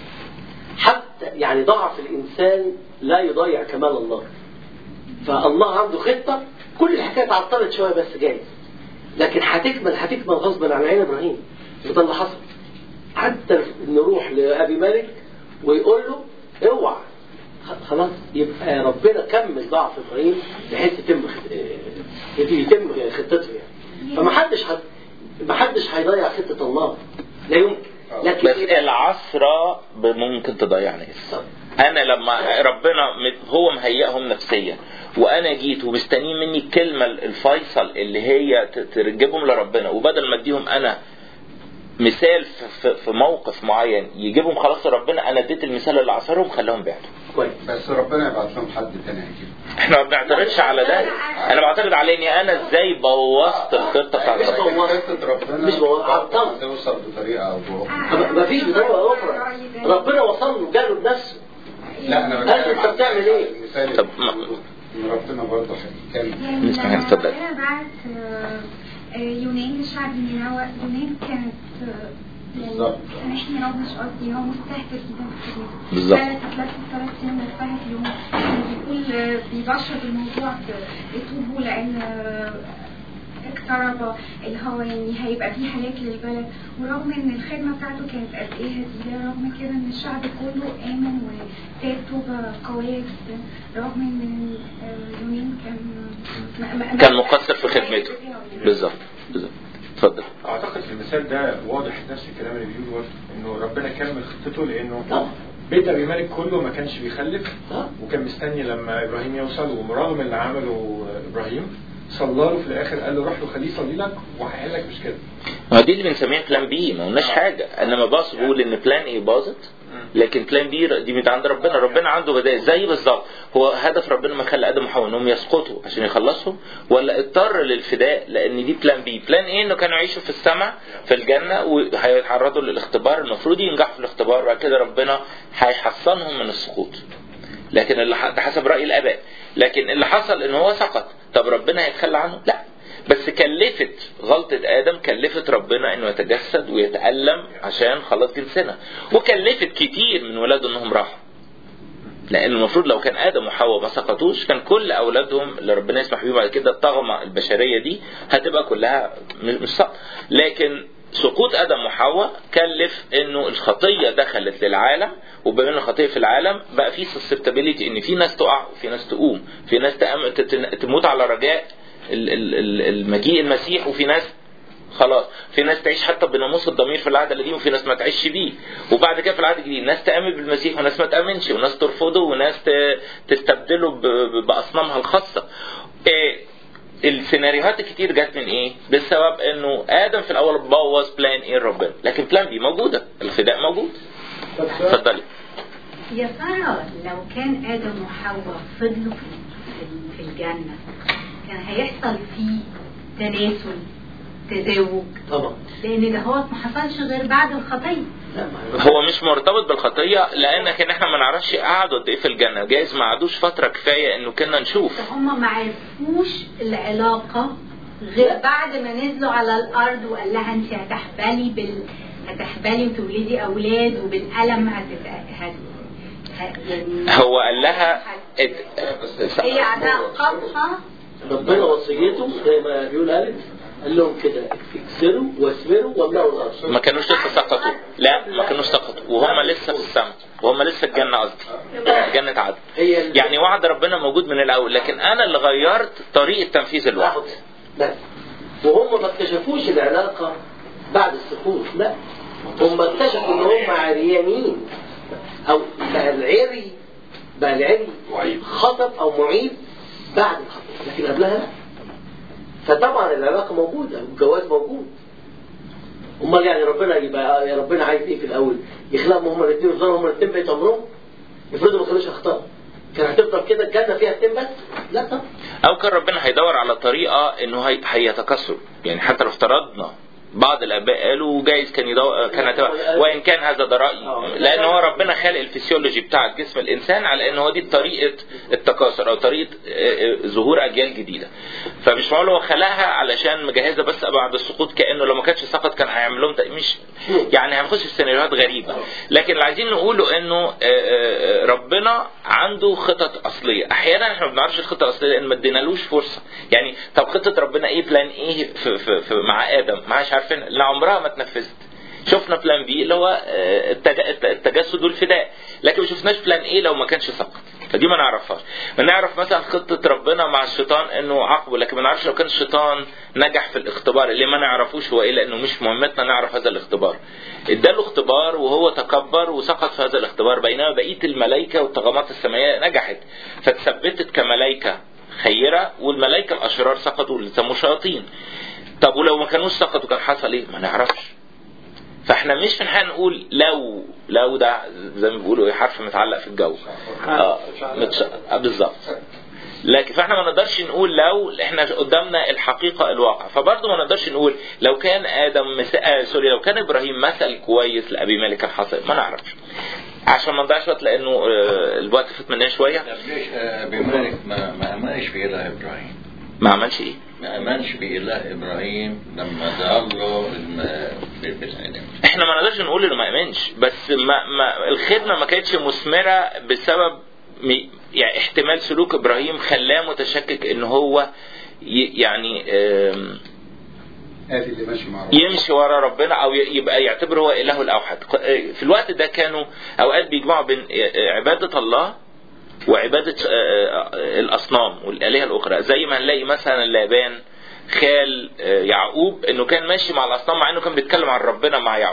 حتى يعني ضعف الإنسان لا يضيع كمال الله فالله عنده خطة كل الحكاية اتعطلت شوية بس جاي لكن هتكمل هتكمل غصبا عن عين إبراهيم وده اللي حصل حتى نروح لأبي مالك ويقول له اوعى خ- خلاص يبقى ربنا كمل ضعف ابراهيم بحيث يتم خ- آه، يتم خطته يعني فما حدش هت... ما حدش هيضيع خطه الله لا يمكن لكن بس العثره ممكن تضيع ناس انا لما ربنا م- هو مهيئهم نفسيا وانا جيت ومستنيين مني الكلمه الفيصل اللي هي ت- ترجبهم لربنا وبدل ما اديهم انا مثال في- في في موقف معين يجيبهم خلاص لربنا انا اديت المثال اللي عصرهم خلاهم بعدوا كويس بس ربنا يبعت لهم حد تاني هيجيب احنا ما بنعترضش على ده انا بعترض على اني انا ازاي بوظت الخطه بتاعت مش ربنا بوظت. خطة ربنا مش بوظت. عطلت. توصل بطريقة أو بأخرى ما فيش بطريقه اخرى ربنا وصل له جاله بنفسه لا أنا قال بتكلم أنت عن بتعمل إيه؟ المثال طب ما- الموجود. إن ربنا برضه هيتكلم يعني نسمع لما اتفضل. ربنا بعت آه، آه، يونان لشعب نينوى يونان كانت آه، يعني بالظبط. سامحني يا رب مش قصدي هو مستهتر جدا في خدمته بالظبط. ثلاث ثلاث ثلاث سنين مستهتر يوم يعني بيقول آه، بيبشر بالموضوع ب- يتوبوا لان آه، اقترب اللي هو يعني هيبقى فيه هلاك للبلد ورغم ان الخدمه بتاعته كانت قد ايه هزيله رغم كده ان الشعب كله امن وتاب توبه قويه جدا رغم ان آه، يونان كان ما- ما- كان مقصر في خدمته بالظبط بالظبط اتفضل اعتقد في المثال ده واضح نفس الكلام اللي بيقوله برضه انه ربنا كمل خطته لانه طبعا. بيت ابي مالك كله ما كانش بيخلف طبعا. وكان مستني لما ابراهيم يوصل ورغم اللي عمله ابراهيم صلى له في الاخر قال له روح له خليه يصلي لك وهيحل لك مشكله ما دي اللي بنسميها بلان بي ما قلناش حاجه انما باص بقول ان بلان ايه باظت لكن بلان بي دي من عند ربنا ربنا عنده بدائل زي بالظبط هو هدف ربنا ما خلى ادم وحواء انهم يسقطوا عشان يخلصهم ولا اضطر للفداء لان دي بلان بي بلان ايه انه كانوا يعيشوا في السماء في الجنه وهيتعرضوا للاختبار المفروض ينجحوا في الاختبار وبعد كده ربنا هيحصنهم من السقوط لكن اللي ح- ده حسب راي الاباء لكن اللي حصل ان هو سقط طب ربنا هيتخلى عنه لا بس كلفت غلطة آدم كلفت ربنا إنه يتجسد ويتألم عشان خلاص جنسنا وكلفت كتير من ولاده إنهم راحوا لأن المفروض لو كان آدم وحواء ما سقطوش كان كل أولادهم اللي ربنا يسمح بيهم بعد كده الطغمة البشرية دي هتبقى كلها م- مش سقط لكن سقوط ادم وحواء كلف انه الخطيه دخلت للعالم وبما ان الخطيه في العالم بقى في سسبتابيليتي ان في ناس تقع وفي ناس تقوم في ناس تأم- تت- تموت على رجاء ال- ال- ال- المجيء المسيح وفي ناس خلاص في ناس تعيش حتى بناموس الضمير في العهد القديم وفي ناس ما تعيش بيه وبعد كده في العهد الجديد ناس تامن بالمسيح وناس ما تامنش وناس ترفضه وناس ت- تستبدله ب- ب- باصنامها الخاصه إيه السيناريوهات الكتير جت من ايه؟ بسبب انه ادم في الاول بوظ بلان ايه ربنا، لكن بلان بي موجوده، الفداء موجود. اتفضلي. يا ترى لو كان آدم وحواء فضلوا في في- في الجنة كان هيحصل فيه تناسل تزاوج طبعا لأن ده هو ما حصلش غير بعد الخطية لا ما هو مش مرتبط بالخطيه لانك ان احنا ما نعرفش قعدوا قد ايه في الجنه، جايز ما قعدوش فتره كفايه انه كنا نشوف. فهم ما عرفوش العلاقة غير بعد ما نزلوا على الأرض وقال لها أنت هتحبلي بال هتحبلي وتولدي أولاد وبالألم هتت... هت... ه- يعني هو قال لها ات... هي علاقتها ربنا وصيته زي ما بيقول قالت قال لهم كده اكسروا واسمروا واملأوا الارض ما كانوش لسه سقطوا لا ما كانوش سقطوا وهم لسه في السماء وهم لسه في الجنه قصدي جنه عدن هي ال- يعني وعد ربنا موجود من الاول لكن انا اللي غيرت طريقه تنفيذ الوعد لا وهم ما اكتشفوش العلاقة بعد السقوط لا هم اكتشفوا ان هم عريانين او بقى العري بقى العري وعيب. خطب او معيب بعد الخطب لكن قبلها لا فطبعا العلاقة موجودة والجواز موجود امال يعني ربنا يبقى يا ربنا عايز ايه في الاول يخلقهم هما الاثنين ويفضلوا هما الاثنين بقيت عمرهم افرضوا ما كانوش اخطاء كان هتفضل كده الجنة فيها اثنين بس لا طبعا او كان ربنا هيدور على طريقه انه هي- هيتكاثروا يعني حتى لو افترضنا بعض الاباء قالوا جايز كان يدور كان هتبقى وان كان هذا ده رايي لان هو ربنا خالق الفسيولوجي بتاع جسم الانسان على ان هو دي طريقه التكاثر او طريقه آه، آه، ظهور اجيال جديده فمش معقول هو خلقها علشان مجهزه بس بعد السقوط كانه لو ما كانش سقط كان هيعمل لهم تق- مش يعني هنخش في سيناريوهات غريبه لكن اللي عايزين نقوله انه آه، آه، ربنا عنده خطط اصليه احيانا احنا ما بنعرفش الخطه الاصليه لان ما ادينالوش فرصه يعني طب خطه ربنا ايه بلان ايه في في في مع ادم ما عارفين لا عمرها ما اتنفذت شفنا بلان بي اللي هو آه، التج- التجسد والفداء لكن ما شفناش بلان ايه لو ما كانش سقط فدي ما نعرفهاش بنعرف مثلا خطة ربنا مع الشيطان انه عاقبه لكن ما نعرفش لو كان الشيطان نجح في الاختبار اللي ما نعرفوش هو ايه لانه مش مهمتنا نعرف هذا الاختبار اداله اختبار وهو تكبر وسقط في هذا الاختبار بينما بقية الملائكة والطغمات السماوية نجحت فتثبتت كملائكة خيرة والملائكة الاشرار سقطوا اللي سموا شياطين طب ولو ما كانوش سقطوا كان حصل ايه ما نعرفش فاحنا مش في الحقيقه نقول لو لو ده زي ما بيقولوا ايه حرف متعلق في الجو اه متش... آه بالظبط لكن فاحنا ما نقدرش نقول لو احنا قدامنا الحقيقه الواقع فبرضه ما نقدرش نقول لو كان ادم مس... آه سوري لو كان ابراهيم مثل كويس لابي مالك كان حصل ما نعرفش عشان ما نضيعش وقت لانه آه الوقت فات مننا شويه طب ليش آه، بمالك ما ما امنش باله ابراهيم؟ ما عملش ايه ما امنش باله ابراهيم لما ظهر له الم- في في العلم احنا ما نقدرش نقول انه ما امنش بس ما, ما الخدمه ما كانتش مثمره بسبب م- يعني احتمال سلوك ابراهيم خلاه متشكك ان هو ي- يعني آم، ادي اللي ماشي مع ربنا يمشي ورا ربنا او ي- يبقى يعتبر هو اله الاوحد في الوقت ده كانوا اوقات بيجمعوا بين عباده الله وعباده آه، آه، الاصنام والالهه الاخرى زي ما نلاقي مثلا لابان خال آه، يعقوب انه كان ماشي مع الاصنام مع انه كان بيتكلم عن ربنا مع يعقوب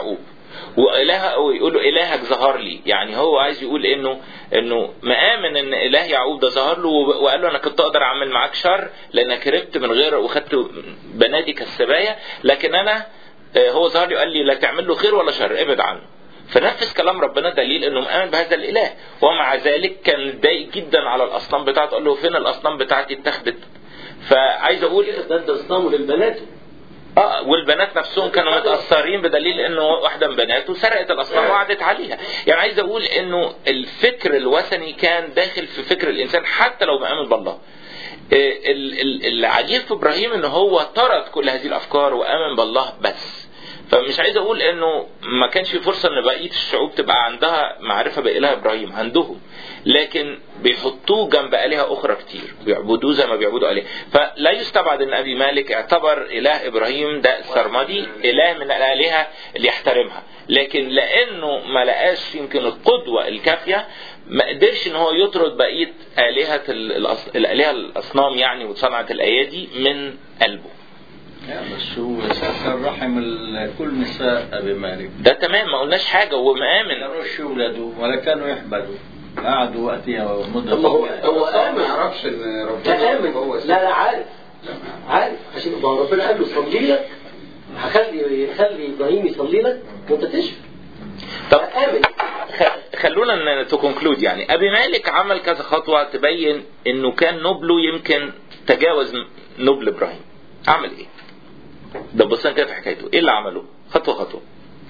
واله ويقول له الهك ظهر لي يعني هو عايز يقول انه انه مآمن ان اله يعقوب ده ظهر له وقال له انا كنت اقدر اعمل معاك شر لانك هربت من غير وخدت بناتي كالسبايا لكن انا آه، هو ظهر لي وقال لي لا تعمل له خير ولا شر ابعد عنه فنفذ كلام ربنا دليل انه مآمن بهذا الاله ومع ذلك كان متضايق جدا على الاصنام بتاعته قال له فين الاصنام بتاعتي اتخذت فعايز اقول ده ده اصنامه للبنات اه والبنات نفسهم كانوا متاثرين بدليل انه واحده من بناته سرقت الاصنام وقعدت عليها يعني عايز اقول انه الفكر الوثني كان داخل في فكر الانسان حتى لو مآمن بالله آه، ال- ال- العجيب في ابراهيم ان هو طرد كل هذه الافكار وامن بالله بس فمش عايز اقول انه ما كانش في فرصه ان بقيه الشعوب تبقى عندها معرفه باله ابراهيم عندهم لكن بيحطوه جنب الهه اخرى كتير بيعبدوه زي ما بيعبدوا الهه فلا يستبعد ان ابي مالك اعتبر اله ابراهيم ده السرمدي اله من الالهه اللي يحترمها لكن لانه ما لقاش يمكن القدوه الكافيه ما قدرش ان هو يطرد بقيه الهه ال- الأص- الالهه الاصنام يعني وصنعه الايادي من قلبه لا بس هو اساسا رحم ال- كل نساء ابي مالك ده تمام ما قلناش حاجه وهو ما مآمن كانوش يولدوا ولا كانوا يحبلوا قعدوا وقتها مده طب ما هو طويلة. هو ما آمن يعرفش ان ده ربنا آمن هو لا لا عارف عارف عشان ما هو ربنا قال له صلي لك هخلي خلي ابراهيم يصلي لك وانت تشفى طب آمن خ- خلونا تو كونكلود يعني ابي مالك عمل كذا خطوه تبين انه كان نبله يمكن تجاوز نبل ابراهيم عمل ايه ده بصينا كده في حكايته ايه اللي عمله خطوه خطوه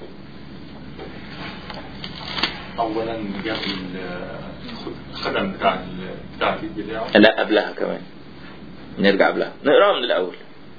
اولا جاب ال- الخدم بتاع ال- بتاع البيت بتاعه لا قبلها كمان نرجع قبلها نقراها من الاول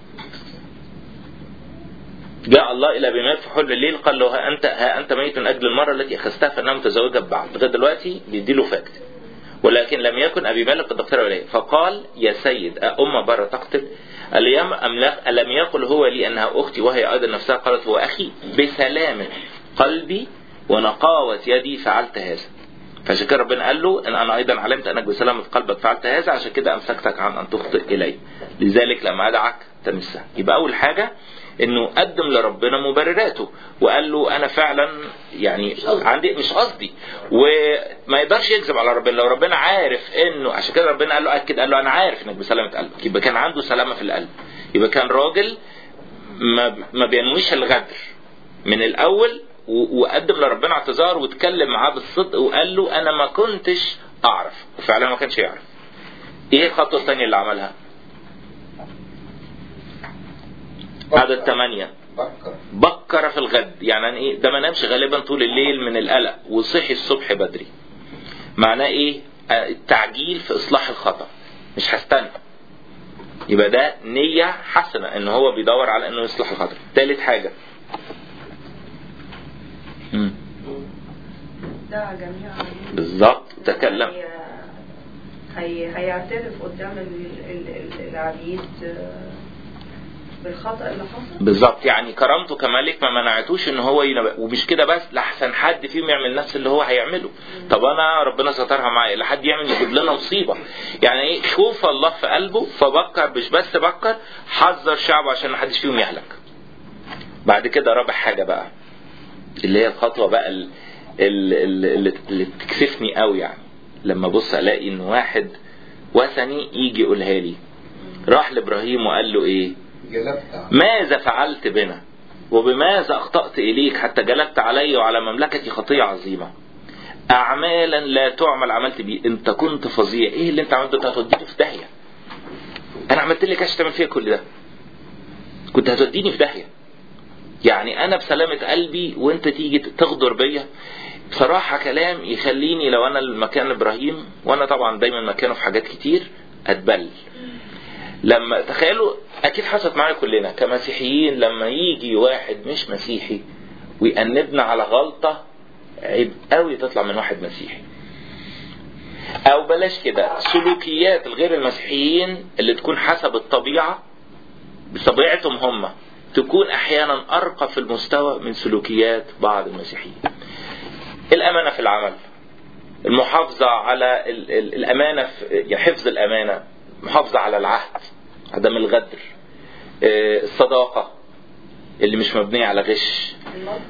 جاء الله الى ابي مالك في حل الليل قال له ها انت ها انت ميت من اجل المره التي اخذتها فانها متزوجه ببعض لغايه دلوقتي بيدي له فاكت ولكن لم يكن ابي مالك قد اقترب اليه فقال يا سيد أأم بر تقتل اليوم أملاك ألم يقل هو لي أنها أختي وهي أيضا نفسها قالت هو أخي بسلام قلبي ونقاوة يدي فعلت هذا فعشان كده ربنا قال له ان انا ايضا علمت انك بسلامة قلبك فعلت هذا عشان كده امسكتك عن ان تخطئ الي لذلك لما ادعك تمسها يبقى اول حاجه انه قدم لربنا مبرراته وقال له انا فعلا يعني عندي مش قصدي وما يقدرش يكذب على ربنا لو ربنا عارف انه عشان كده ربنا قال له اكد قال له انا عارف انك بسلامه قلبك يبقى كان عنده سلامه في القلب يبقى كان راجل ما ما بينويش الغدر من الاول و- وقدم لربنا اعتذار واتكلم معاه بالصدق وقال له انا ما كنتش اعرف وفعلا ما كانش يعرف ايه الخطوه الثانيه اللي عملها عدد ثمانية بكر بكر في الغد يعني ايه ده ما نامش غالبا طول الليل من القلق وصحي الصبح بدري معناه ايه آه، التعجيل في اصلاح الخطا مش هستنى يبقى ده نية حسنة ان هو بيدور على انه يصلح الخطا تالت حاجة مم. دعا جميع عبيده بالظبط تكلم هي هي هيعترف قدام ال- ال- ال- العبيد آه، بالخطأ اللي حصل بالظبط يعني كرامته كملك ما منعتوش ان هو ينبأ ومش كده بس لحسن حد فيهم يعمل نفس اللي هو هيعمله طب انا ربنا سترها معايا لحد يعمل يجيب لنا مصيبه يعني ايه خوف الله في قلبه فبكر مش بس بكر حذر شعبه عشان ما حدش فيهم يهلك بعد كده رابع حاجه بقى اللي هي الخطوه بقى ال- ال- ال- اللي اللي تكسفني قوي يعني لما ابص الاقي ان واحد وثني يجي يقولها لي راح لابراهيم وقال له ايه جلبت عنه. ماذا فعلت بنا وبماذا أخطأت إليك حتى جلبت علي وعلى مملكتي خطية عظيمة أعمالا لا تعمل عملت بيه أنت كنت فظيع إيه اللي أنت عملته أنت هتوديني في داهية أنا عملت لك عشان تعمل فيا كل ده كنت هتوديني في داهية يعني أنا بسلامة قلبي وأنت تيجي تغدر بيا بصراحة كلام يخليني لو أنا المكان إبراهيم وأنا طبعا دايما مكانه في حاجات كتير أتبل لما تخيلوا اكيد حصلت معانا كلنا كمسيحيين لما يجي واحد مش مسيحي ويأنبنا على غلطة عيب قوي تطلع من واحد مسيحي او بلاش كده سلوكيات الغير المسيحيين اللي تكون حسب الطبيعة بطبيعتهم هم تكون احيانا ارقى في المستوى من سلوكيات بعض المسيحيين الامانة في العمل المحافظة على ال- ال- الامانة في حفظ الامانة محافظة على العهد عدم الغدر آه، الصداقة اللي مش مبنية على غش المظهر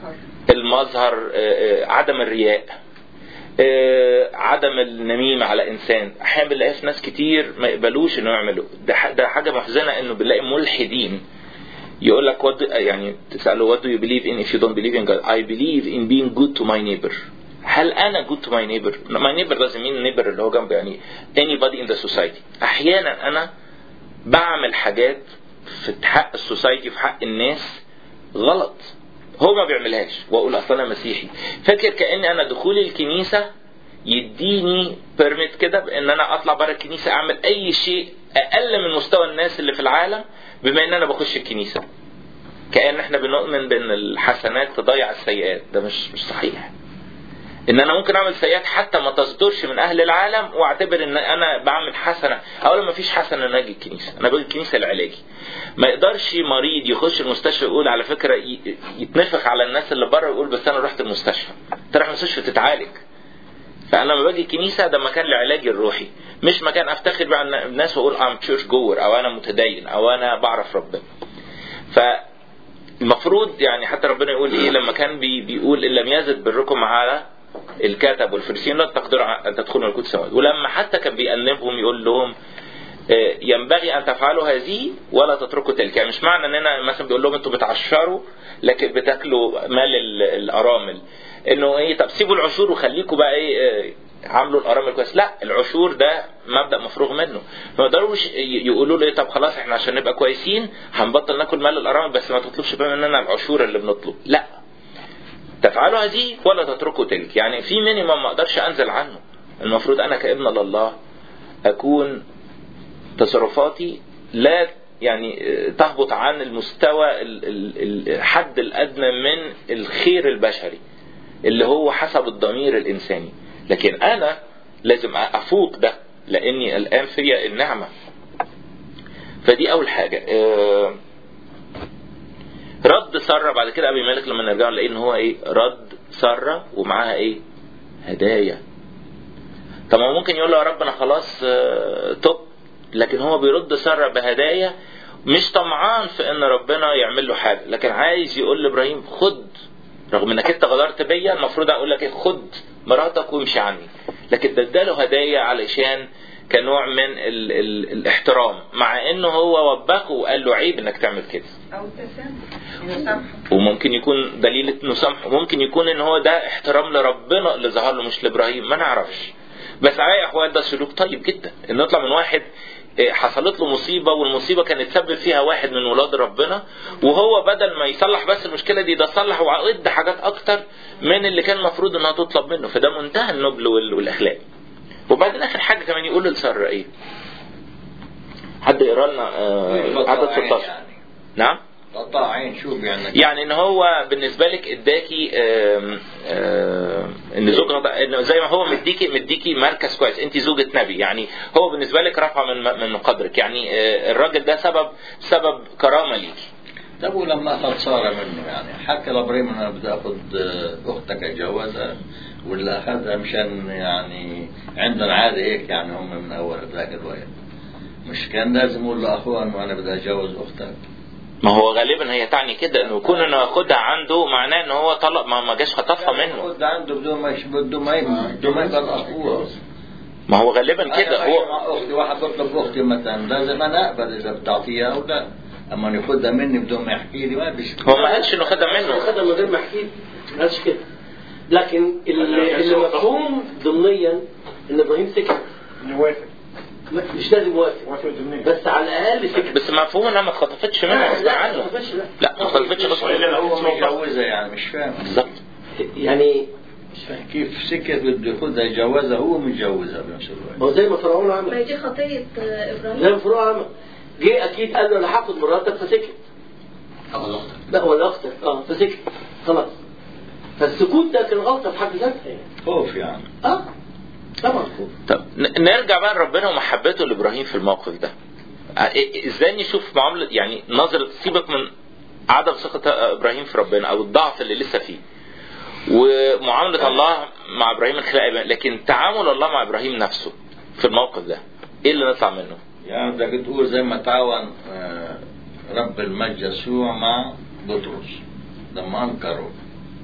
المظهر آه، آه، عدم الرياء آه، عدم النميمة على إنسان أحيانا بنلاقي في ناس كتير ما يقبلوش إنه يعملوا ده ح- ده حاجة محزنة إنه بنلاقي ملحدين يقول لك what do, يعني تسأله what do you believe in if you don't believe in God I believe in being good to my neighbor هل أنا good to my neighbor my neighbor doesn't mean neighbor اللي هو جنبي يعني anybody in the society أحيانا أنا بعمل حاجات في حق السوسايتي في حق الناس غلط هو ما بيعملهاش واقول اصل انا مسيحي فاكر كان انا دخولي الكنيسه يديني بيرميت كده بان انا اطلع بره الكنيسه اعمل اي شيء اقل من مستوى الناس اللي في العالم بما ان انا بخش الكنيسه كان احنا بنؤمن بان الحسنات تضيع السيئات ده مش مش صحيح ان انا ممكن اعمل سيئات حتى ما تصدرش من اهل العالم واعتبر ان انا بعمل حسنه اولا ما فيش حسنه ان اجي الكنيسه انا باجي الكنيسه العلاجي ما يقدرش مريض يخش المستشفى يقول على فكره ي- يتنفخ على الناس اللي بره ويقول بس انا رحت المستشفى انت رايح المستشفى تتعالج فانا لما باجي الكنيسه ده مكان لعلاجي الروحي مش مكان افتخر بقى عن الناس واقول ام تشيرش جور او انا متدين او انا بعرف ربنا فالمفروض يعني حتى ربنا يقول ايه لما كان بي بيقول ان لم يزد بركم على الكتب والفريسيين لا تقدروا ان تدخلوا ملكوت السماوات ولما حتى كان بيأنبهم يقول لهم آه، ينبغي ان تفعلوا هذه ولا تتركوا تلك يعني مش معنى اننا مثلا بيقول لهم انتوا بتعشروا لكن بتاكلوا مال ال- الارامل انه ايه طب سيبوا العشور وخليكم بقى ايه آه، عاملوا الارامل كويس لا العشور ده مبدا مفروغ منه ما يقدروش ي- يقولوا له ايه طب خلاص احنا عشان نبقى كويسين هنبطل ناكل مال الارامل بس ما تطلبش بقى مننا العشور اللي بنطلب لا تفعلوا هذه ولا تتركوا تلك يعني في مينيمم ما اقدرش انزل عنه المفروض انا كابن لله اكون تصرفاتي لا يعني آه، تهبط عن المستوى ال- ال- الحد الادنى من الخير البشري اللي هو حسب الضمير الانساني لكن انا لازم افوق ده لاني الان فيا النعمه فدي اول حاجه آه، رد سره بعد كده ابي مالك لما نرجع نلاقي ان هو ايه رد سره ومعاها ايه هدايا طب ما هو ممكن يقول له يا رب انا خلاص آه، تب لكن هو بيرد سره بهدايا مش طمعان في ان ربنا يعمل له حاجه لكن عايز يقول لابراهيم خد رغم انك انت غدرت بيا المفروض اقول لك ايه خد مراتك وامشي عني لكن ده اداله هدايا علشان كنوع من ال ال الاحترام مع انه هو وبخه وقال له عيب انك تعمل كده او التسامح يسامحه وممكن يكون دليل انه سامحه ممكن يكون ان هو ده احترام لربنا اللي ظهر له مش لابراهيم ما نعرفش بس على اي احوال ده سلوك طيب جدا ان يطلع من واحد إيه، حصلت له مصيبة والمصيبة كانت تسبب فيها واحد من ولاد ربنا وهو بدل ما يصلح بس المشكلة دي ده صلح وعد حاجات أكتر من اللي كان المفروض إنها تطلب منه فده منتهى النبل وال- والأخلاق وبعدين آخر حاجة كمان يقول لسارة إيه حد يقرا لنا آه، عدد 16 يعني نعم قطع عين شوف يعني يعني ان هو بالنسبه لك اداكي آم، آم، ان زوجها انه زي ما هو مديكي مديكي مركز كويس انت زوجة نبي يعني هو بالنسبه لك رفع من من قدرك يعني آه، الراجل ده سبب سبب كرامه ليكي طب ولما اخذ ساره منه يعني حكى لابراهيم انا بدي اخذ اختك اتجوزها ولا اخذها مشان يعني عندنا عاده هيك يعني هم من اول ذاك الوقت مش كان لازم يقول لاخوه انه انا بدي اتجوز اختك ما هو غالبا هي تعني كده انه يكون انه ياخدها عنده معناه ان هو طلب ما ما جاش خطفها منه خد عنده بدون ما يش- بدون ما ي- بدون ما يقبل اخوه ما هو غالبا كده أنا هو مع اختي واحد بطلب اختي مثلا لازم انا اقبل اذا بتعطيها او لا اما أن ياخذها مني بدون ما يحكي لي ما بيش هو ما قالش انه خدها منه خدها من غير ما احكي ما قالش كده لكن اللي, اللي مفهوم ضمنيا ان ابراهيم سكت نوافق ما- مش لازم يوافق وافق ضمنيا بس على الاقل سكت بس مفهوم انها ما اتخطفتش منه غصب لا عنه ما فيش لا لا ما اتخطفتش غصب عنه وإلا هو لو متجوزها يعني مش فاهم بالظبط يعني مش فاهم كيف سكت بده ياخذها يتجوزها هو متجوزها بنفس الوقت هو زي ما فرعون ما عمل هي دي خطية آه، زي إبراهيم ما فرعون عمل جه اكيد قال له انا هاخد مراتك فسكت لا ولا اختك اه فسكت خلاص فالسكوت ده كان غلطه في حد ذاتها يعني. خوف يعني اه طبعا خوف طب ن- نرجع بقى لربنا ومحبته لابراهيم في الموقف ده ع- إيه- ازاي نشوف معامله يعني نظره سيبك من عدم ثقه ابراهيم في ربنا او الضعف اللي لسه فيه ومعامله الله مع ابراهيم من خلال إبراهيم. لكن تعامل الله مع ابراهيم نفسه في الموقف ده ايه اللي نطلع منه؟ يعني بدك تقول زي ما تعاون آه، رب المجد يسوع مع بطرس لما انكروا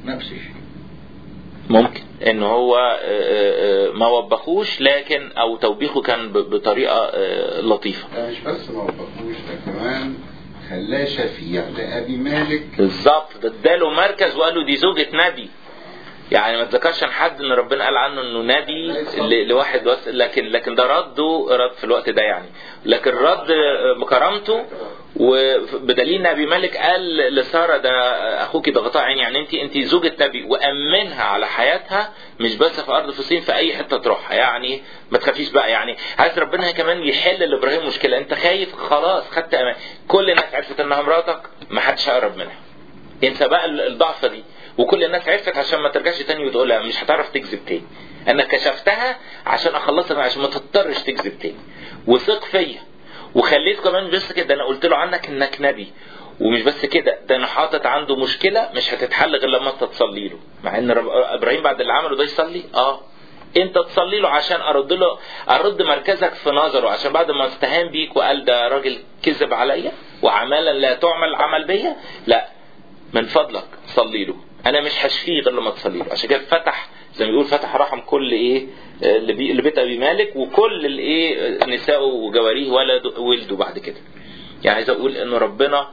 نفس الشيء ممكن ان هو آه، آه، آه، ما وبخوش لكن او توبيخه كان ب- بطريقه آه، لطيفه ده مش بس ما وقفوش ده كمان خلاه شفيع لأبي مالك بالظبط ده اداله مركز وقال له دي زوجة نبي يعني ما تذكرش عن حد ان ربنا قال عنه انه نبي ل- لواحد بس لكن لكن ده رده رد في الوقت ده يعني لكن رد بكرامته وبدليل ان ابي مالك قال لساره ده اخوك ده غطاء عيني يعني انت انت زوجة نبي وامنها على حياتها مش بس في ارض فلسطين في اي حته تروحها يعني ما تخافيش بقى يعني عايز ربنا كمان يحل لابراهيم مشكله انت خايف خلاص خدت امان كل الناس عرفت انها مراتك ما حدش هيقرب منها انسى بقى الضعفه دي وكل الناس عرفت عشان ما ترجعش تاني وتقولها مش هتعرف تكذب تاني انا كشفتها عشان اخلصك عشان ما تضطرش تكذب تاني وثق فيا وخليت كمان بس كده انا قلت له عنك انك نبي ومش بس كده ده انا حاطط عنده مشكله مش هتتحل غير لما انت تصلي له مع ان رب- ابراهيم بعد اللي عمله ده يصلي اه انت تصلي له عشان ارد له ارد مركزك في نظره عشان بعد ما استهان بيك وقال ده راجل كذب عليا وعمالا لا تعمل عمل بيا لا من فضلك صلي له انا مش هشفيه غير لما تصلي له عشان كده فتح زي ما بيقول فتح رحم كل ايه آه، اللي بي- اللي بيت ابي مالك وكل الايه نسائه وجواريه ولد ولدوا بعد كده يعني عايز اقول انه ربنا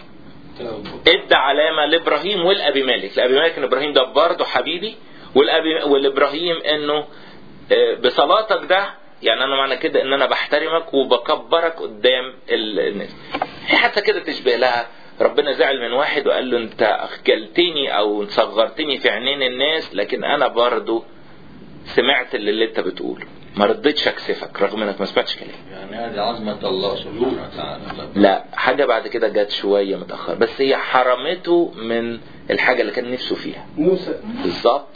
ادى علامه لابراهيم والابي مالك لابي مالك ان ابراهيم ده برضه حبيبي والابي والابراهيم انه آه، بصلاتك ده يعني انا معنى كده ان انا بحترمك وبكبرك قدام ال- الناس هي حتى كده تشبه لها ربنا زعل من واحد وقال له انت اخجلتني او صغرتني في عينين الناس لكن انا برضو سمعت اللي, اللي انت بتقوله ما رضيتش اكسفك رغم انك ما سمعتش كلامي يعني هذه عظمة الله سبحانه وتعالى لا حاجة بعد كده جت شوية متأخر بس هي حرمته من الحاجة اللي كان نفسه فيها موسى بالظبط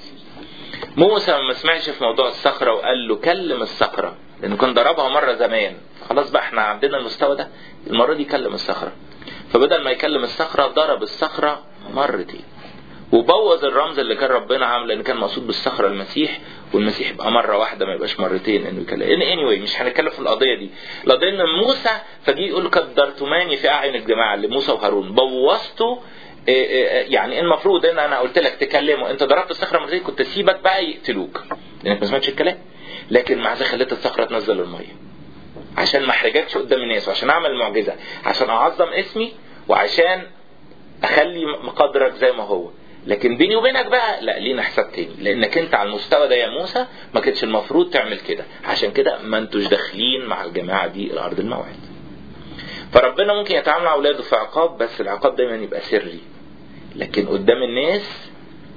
موسى ما سمعش في موضوع الصخرة وقال له كلم الصخرة لأنه كان ضربها مرة زمان خلاص بقى احنا عندنا المستوى ده المرة دي يكلم الصخرة فبدل ما يكلم الصخرة ضرب الصخرة مرتين وبوظ الرمز اللي كان ربنا عامله لان كان مقصود بالصخره المسيح والمسيح يبقى مره واحده ما يبقاش مرتين انه يكلم ان anyway مش هنتكلم في القضيه دي القضيه ان موسى فجي يقول له قدرتماني في اعين الجماعه اللي موسى وهارون بوظته إيه إيه يعني المفروض ان انا قلت لك تكلمه انت ضربت الصخره مرتين كنت سيبك بقى يقتلوك لانك ما سمعتش الكلام لكن مع ذلك خليت الصخره تنزل الميه عشان ما احرجكش قدام الناس وعشان اعمل معجزه عشان اعظم اسمي وعشان اخلي مقدرك زي ما هو لكن بيني وبينك بقى لا لينا حساب تاني لانك انت على المستوى ده يا موسى ما كانش المفروض تعمل كده عشان كده ما انتوش داخلين مع الجماعه دي الارض الموعد فربنا ممكن يتعامل مع اولاده في عقاب بس العقاب دايما يبقى سري لكن قدام الناس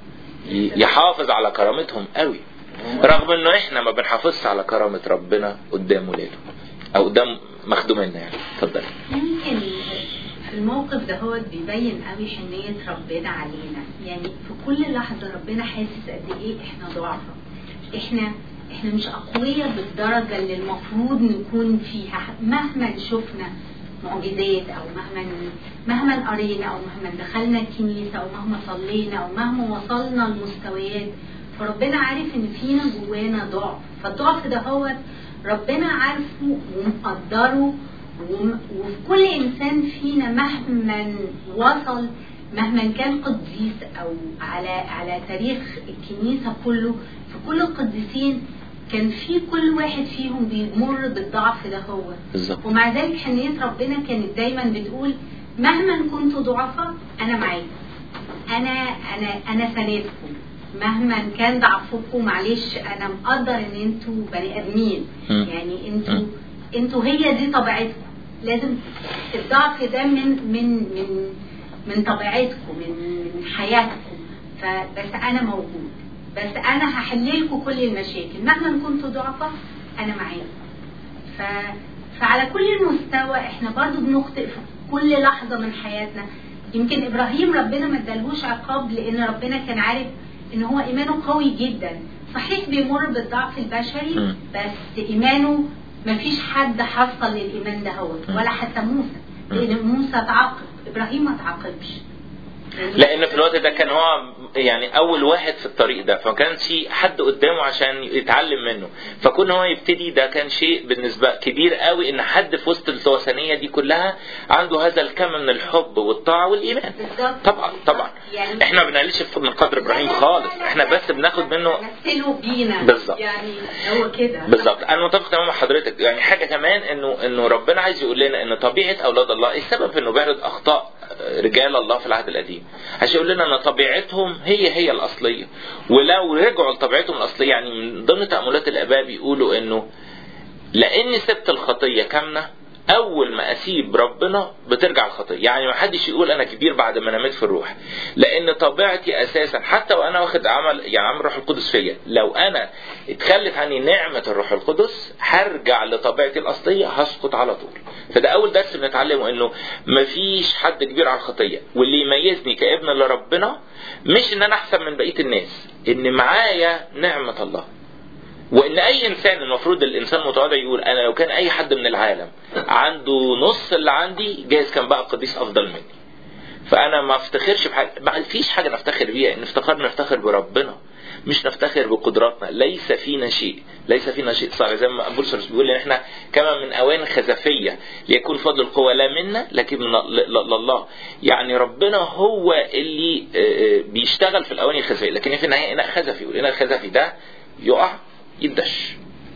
ي- يحافظ على كرامتهم قوي رغم انه احنا ما بنحافظش على كرامه ربنا قدام ولاده او قدام مخدومنا يعني اتفضل يمكن في الموقف ده هو بيبين قوي حنية ربنا علينا يعني في كل لحظة ربنا حاسس قد ايه احنا ضعفة احنا احنا مش اقوياء بالدرجة اللي المفروض نكون فيها مهما شفنا معجزات او مهما مهما قرينا او مهما دخلنا الكنيسة او مهما صلينا او مهما وصلنا لمستويات فربنا عارف ان فينا جوانا ضعف فالضعف ده هو ربنا عارفه ومقدره وم- وفي كل انسان فينا مهما وصل مهما كان قديس او على على تاريخ الكنيسه كله في كل القديسين كان في كل واحد فيهم بيمر بالضعف ده هو بالظبط ومع ذلك حنية ربنا كانت دايما بتقول مهما كنتوا ضعفاء انا معاكم انا انا انا سندكم مهما كان ضعفكم معلش انا مقدر ان انتوا بني ادمين مم. يعني انتوا مم. انتوا هي دي طبيعتكم لازم الضعف ده من من من من طبيعتكم من من حياتكم فبس انا موجود بس انا هحل لكم كل المشاكل مهما كنتوا ضعفاء انا معاكم ف... فعلى كل المستوى احنا برضو بنخطئ في كل لحظة من حياتنا يمكن ابراهيم ربنا ما ادالهوش عقاب لان ربنا كان عارف ان هو ايمانه قوي جدا صحيح بيمر بالضعف البشري مم. بس ايمانه ما فيش حد حصل للايمان ده هو مم. ولا حتى موسى لان موسى تعاقب ابراهيم ما تعاقبش لان في الوقت ده كان هو يعني اول واحد في الطريق ده فما كانش حد قدامه عشان يتعلم منه فكون هو يبتدي ده كان شيء بالنسبه كبير قوي ان حد في وسط الوثنيه دي كلها عنده هذا الكم من الحب والطاعه والايمان بالظبط طبعا طبعا يعني احنا ما بنقللش من قدر ابراهيم خالص احنا بس بناخد منه مثلوا بينا بالظبط. يعني هو كده بالظبط انا متفق تماما مع حضرتك يعني حاجه كمان انه انه ربنا عايز يقول لنا ان طبيعه اولاد الله السبب في انه بيعرض اخطاء رجال الله في العهد القديم عشان يقول لنا ان طبيعتهم هي هي الاصليه ولو رجعوا لطبيعتهم الاصليه يعني من ضمن تاملات الاباء بيقولوا انه لاني سبت الخطيه كامنه اول ما اسيب ربنا بترجع الخطيه يعني ما حدش يقول انا كبير بعد ما نميت في الروح لان طبيعتي اساسا حتى وانا واخد عمل يعني عمل الروح القدس فيا لو انا اتخلت عني نعمه الروح القدس هرجع لطبيعتي الاصليه هسقط على طول فده اول درس بنتعلمه انه مفيش حد كبير على الخطيه واللي يميزني كابن لربنا مش ان انا احسن من بقيه الناس ان معايا نعمه الله وان اي انسان المفروض الانسان المتواضع يقول انا لو كان اي حد من العالم عنده نص اللي عندي جايز كان بقى قديس افضل مني فانا ما افتخرش بحاجه ما فيش حاجه نفتخر بيها ان افتخرنا نفتخر بربنا مش نفتخر بقدراتنا ليس فينا شيء ليس فينا شيء صالح زي ما بولس بيقول ان احنا كما من اوان خزفيه ليكون فضل القوه لا منا لكن من الله يعني ربنا هو اللي بيشتغل في الاواني الخزفيه لكن في النهايه اناء خزفي والاناء الخزفي ده يقع يدش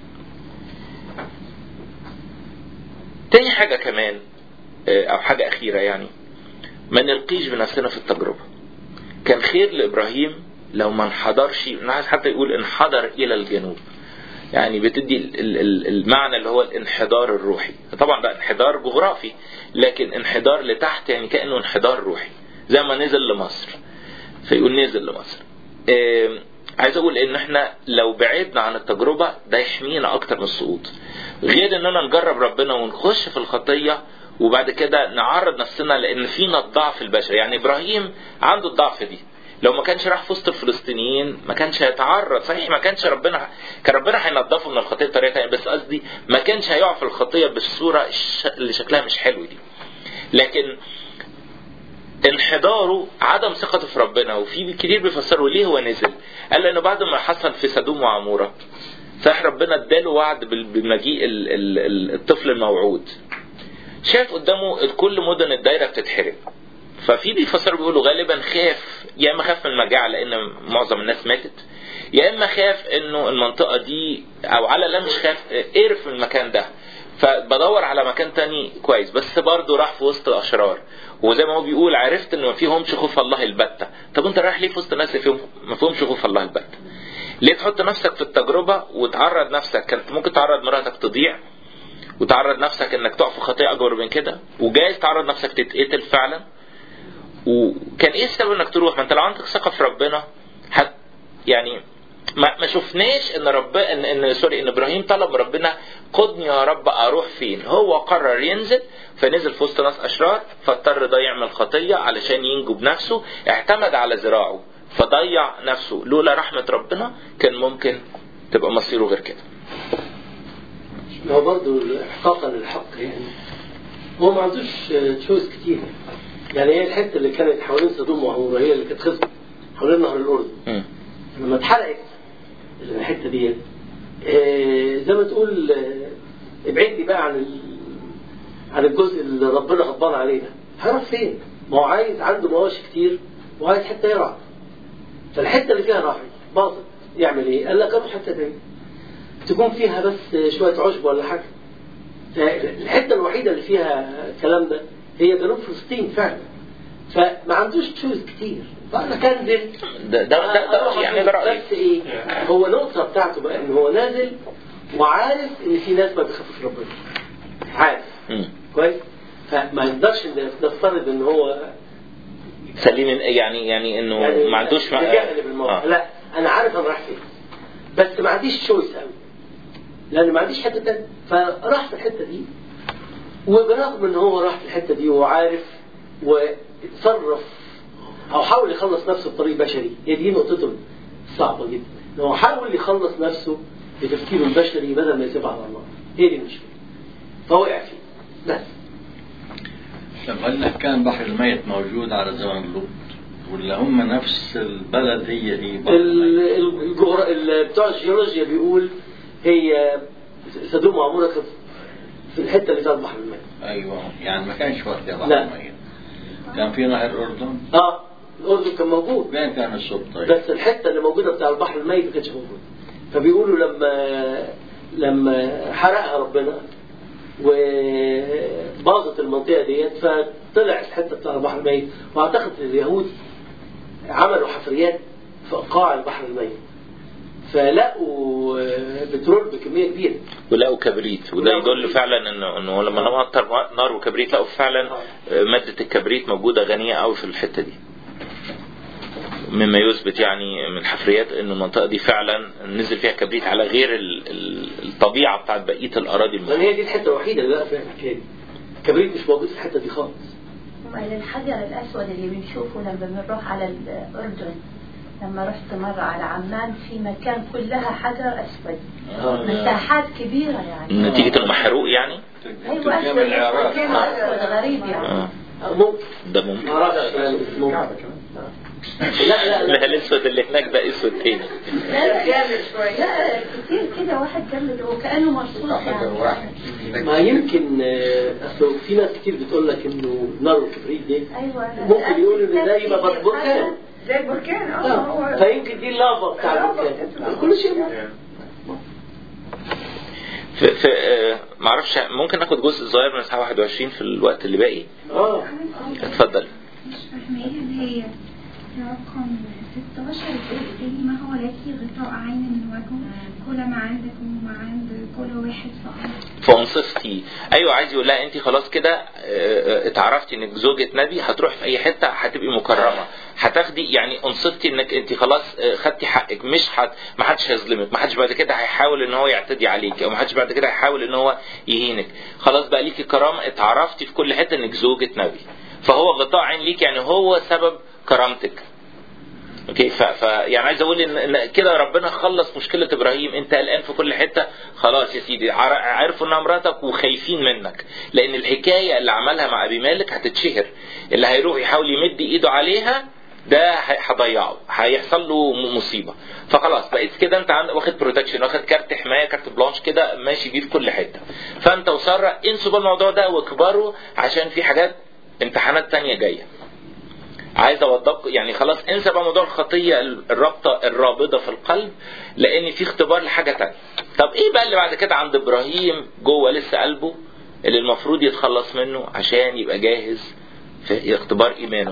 تاني حاجة كمان أو حاجة أخيرة يعني ما نلقيش بنفسنا في التجربة كان خير لإبراهيم لو ما انحدرش عايز حتى يقول انحدر إلى الجنوب يعني بتدي المعنى اللي هو الانحدار الروحي طبعا ده انحدار جغرافي لكن انحدار لتحت يعني كأنه انحدار روحي زي ما نزل لمصر فيقول نزل لمصر عايز اقول ان احنا لو بعدنا عن التجربة ده يحمينا اكتر من السقوط غير اننا نجرب ربنا ونخش في الخطية وبعد كده نعرض نفسنا لان فينا الضعف البشري يعني ابراهيم عنده الضعف دي لو ما كانش راح في وسط الفلسطينيين ما كانش هيتعرض صحيح ما كانش ربنا كان ربنا هينضفه من الخطيه بطريقه ثانيه بس قصدي ما كانش هيقع في الخطيه بالصوره اللي شكلها مش حلو دي لكن انحداره عدم ثقته في ربنا وفي كتير بيفسروا ليه هو نزل قال لانه بعد ما حصل في سدوم وعموره صحيح ربنا اداله وعد بمجيء الطفل الموعود شاف قدامه كل مدن الدايره بتتحرق ففي بيفسروا بيقولوا غالبا خاف يا اما خاف من المجاعه لان معظم الناس ماتت يا اما خاف انه المنطقه دي او على لا مش خاف قرف من المكان ده فبدور على مكان تاني كويس بس برضه راح في وسط الاشرار وزي ما هو بيقول عرفت ان ما فيهمش خوف الله البتة طب انت رايح ليه في وسط الناس اللي فيهم ما فيهمش خوف الله البتة ليه تحط نفسك في التجربة وتعرض نفسك كانت ممكن تعرض مراتك تضيع وتعرض نفسك انك تقع في خطيئة اكبر من كده وجايز تعرض نفسك تتقتل فعلا وكان ايه السبب انك تروح ما انت لو عندك ثقة في ربنا هت يعني ما, ما شفناش ان رب ان, إن سوري ان ابراهيم طلب من ربنا قدني يا رب اروح فين هو قرر ينزل فنزل في وسط ناس اشرار فاضطر ده يعمل خطيه علشان ينجو بنفسه اعتمد على ذراعه فضيع نفسه لولا رحمه ربنا كان ممكن تبقى مصيره غير كده هو برضه احقاقا للحق يعني هو ما عندوش تشويس كتير يعني هي الحته اللي كانت حوالين سدوم وعمورة هي اللي كانت خصبه حوالين نهر الاردن م. لما اتحرقت الحته دي آه زي ما تقول آه ابعدني بقى عن ال... عن الجزء اللي ربنا غضبان عليه ده هيروح فين؟ ما هو عايز عنده مواشي كتير وعايز حته يرعى فالحته اللي فيها راحت باظت يعمل ايه؟ قال لك اروح حته تاني تكون فيها بس شويه عشب ولا حاجه الحته الوحيده اللي فيها الكلام ده هي جنوب فلسطين فعلا فما عندوش تشوز كتير فانا كنزل ده ده ده, ده يعني ده رأيي بس ايه هو النقطه بتاعته بقى ان هو نازل وعارف ان في ناس ما بيخافوش ربنا عارف م. كويس فما يقدرش نفترض ان هو سليم يعني يعني انه يعني ما عندوش ما تجاهل بالموضوع آه. لا انا عارف انا رايح فين بس ما عنديش تشويس قوي لان ما عنديش حته تانية فراح في الحته دي وبرغم ان هو راح في الحته دي وهو عارف واتصرف او حاول يخلص نفسه بطريق بشري هي دي نقطته الصعبه جدا ان هو حاول يخلص نفسه بتفكيره البشري بدل ما يسيبها على الله هي دي المشكله فوقع فيه بس طب هل كان بحر الميت موجود على زمن لوط؟ ولا هم نفس البلد هي هي بحر ال- الميت؟ ال- الجغرا- ال- بتوع الجيولوجيا بيقول هي سدوم وعمورة كانت في الحته اللي فيها البحر الميت ايوه يعني ما كانش وقتها بحر لا. الميت كان في نهر الاردن اه الاردن كان موجود وين كان الصوت طيب؟ بس الحته اللي موجوده بتاع البحر الميت ما كانتش موجوده فبيقولوا لما لما حرقها ربنا وباظت المنطقه ديت فطلع الحته بتاع البحر الميت واعتقد اليهود عملوا حفريات في قاع البحر الميت فلقوا بترول بكميه كبيره ولقوا كبريت وده يدل فعلا انه انه لما نمطر نار وكبريت لقوا فعلا ماده الكبريت موجوده غنيه قوي في الحته دي مما يثبت يعني من الحفريات ان المنطقه دي فعلا نزل فيها كبريت على غير ال- ال- الطبيعه بتاعت بقيه الاراضي لان المحيطه هي دي الحته الوحيده اللي بقى فيها الحكايه دي كبريت مش موجود في الحته دي خالص وإلى الحجر الأسود اللي بنشوفه لما بنروح على الأردن لما رحت مرة على عمان في مكان كلها حجر أسود آه. مساحات كبيرة يعني نتيجه انه محروق يعني أيوة تركيا أسود من العراق مكان أسود غريب يعني آه. ممكن ده ممكن ما اعرفش يعني ممكن لا لا لا لا الاسود اللي هناك ده اسود تاني جامد شوية لا كتير كده واحد جامد وكأنه مرصوص يعني ما يمكن آه، اصل في ناس كتير بتقول لك انه نار الكبريت دي أيوة ممكن يقولوا ان ده يبقى بر- بركان زي البركان اه لا هو فيمكن دي اللافا بتاع البركان كل شيء ممكن. في, في آه، معرفش ممكن ناخد جزء صغير من اصحاح 21 في الوقت اللي باقي اه اتفضل مش فاهمة ايه اللي هي رقم 16 بتقول ما هو لك غطاء عين من وجهه كل ما عندك وما عند كل واحد فقط فانصفتي ايوه عايز يقول لها انت خلاص كده آه، آه، اتعرفتي انك زوجة نبي هتروح في اي حته هتبقي مكرمه هتاخدي يعني انصفتي انك انت خلاص آه، خدتي حقك مش حد ما حدش هيظلمك ما حدش بعد كده هيحاول ان هو يعتدي عليك او ما حدش بعد كده هيحاول ان هو يهينك خلاص بقى ليكي كرامه اتعرفتي في كل حته انك زوجة نبي فهو غطاء عين ليك يعني هو سبب كرامتك اوكي ف... ف يعني عايز اقول ان إن كده ربنا خلص مشكله ابراهيم انت قلقان في كل حته خلاص يا سيدي عر- عرفوا انها مراتك وخايفين منك لان الحكايه اللي عملها مع ابي مالك هتتشهر اللي هيروح يحاول يمد ايده عليها ده هي- هيضيعه هيحصل له م- مصيبه فخلاص بقيت كده انت عند واخد بروتكشن واخد كارت حمايه كارت بلانش كده ماشي بيه في كل حته فانت وساره انسوا بقى الموضوع ده واكبروا عشان في حاجات امتحانات تانية جايه عايز اوضح يعني خلاص انسى بقى موضوع الخطيه الرابطه الرابضه في القلب لان في اختبار لحاجه تانية طب ايه بقى اللي بعد كده عند ابراهيم جوه لسه قلبه اللي المفروض يتخلص منه عشان يبقى جاهز في اختبار ايمانه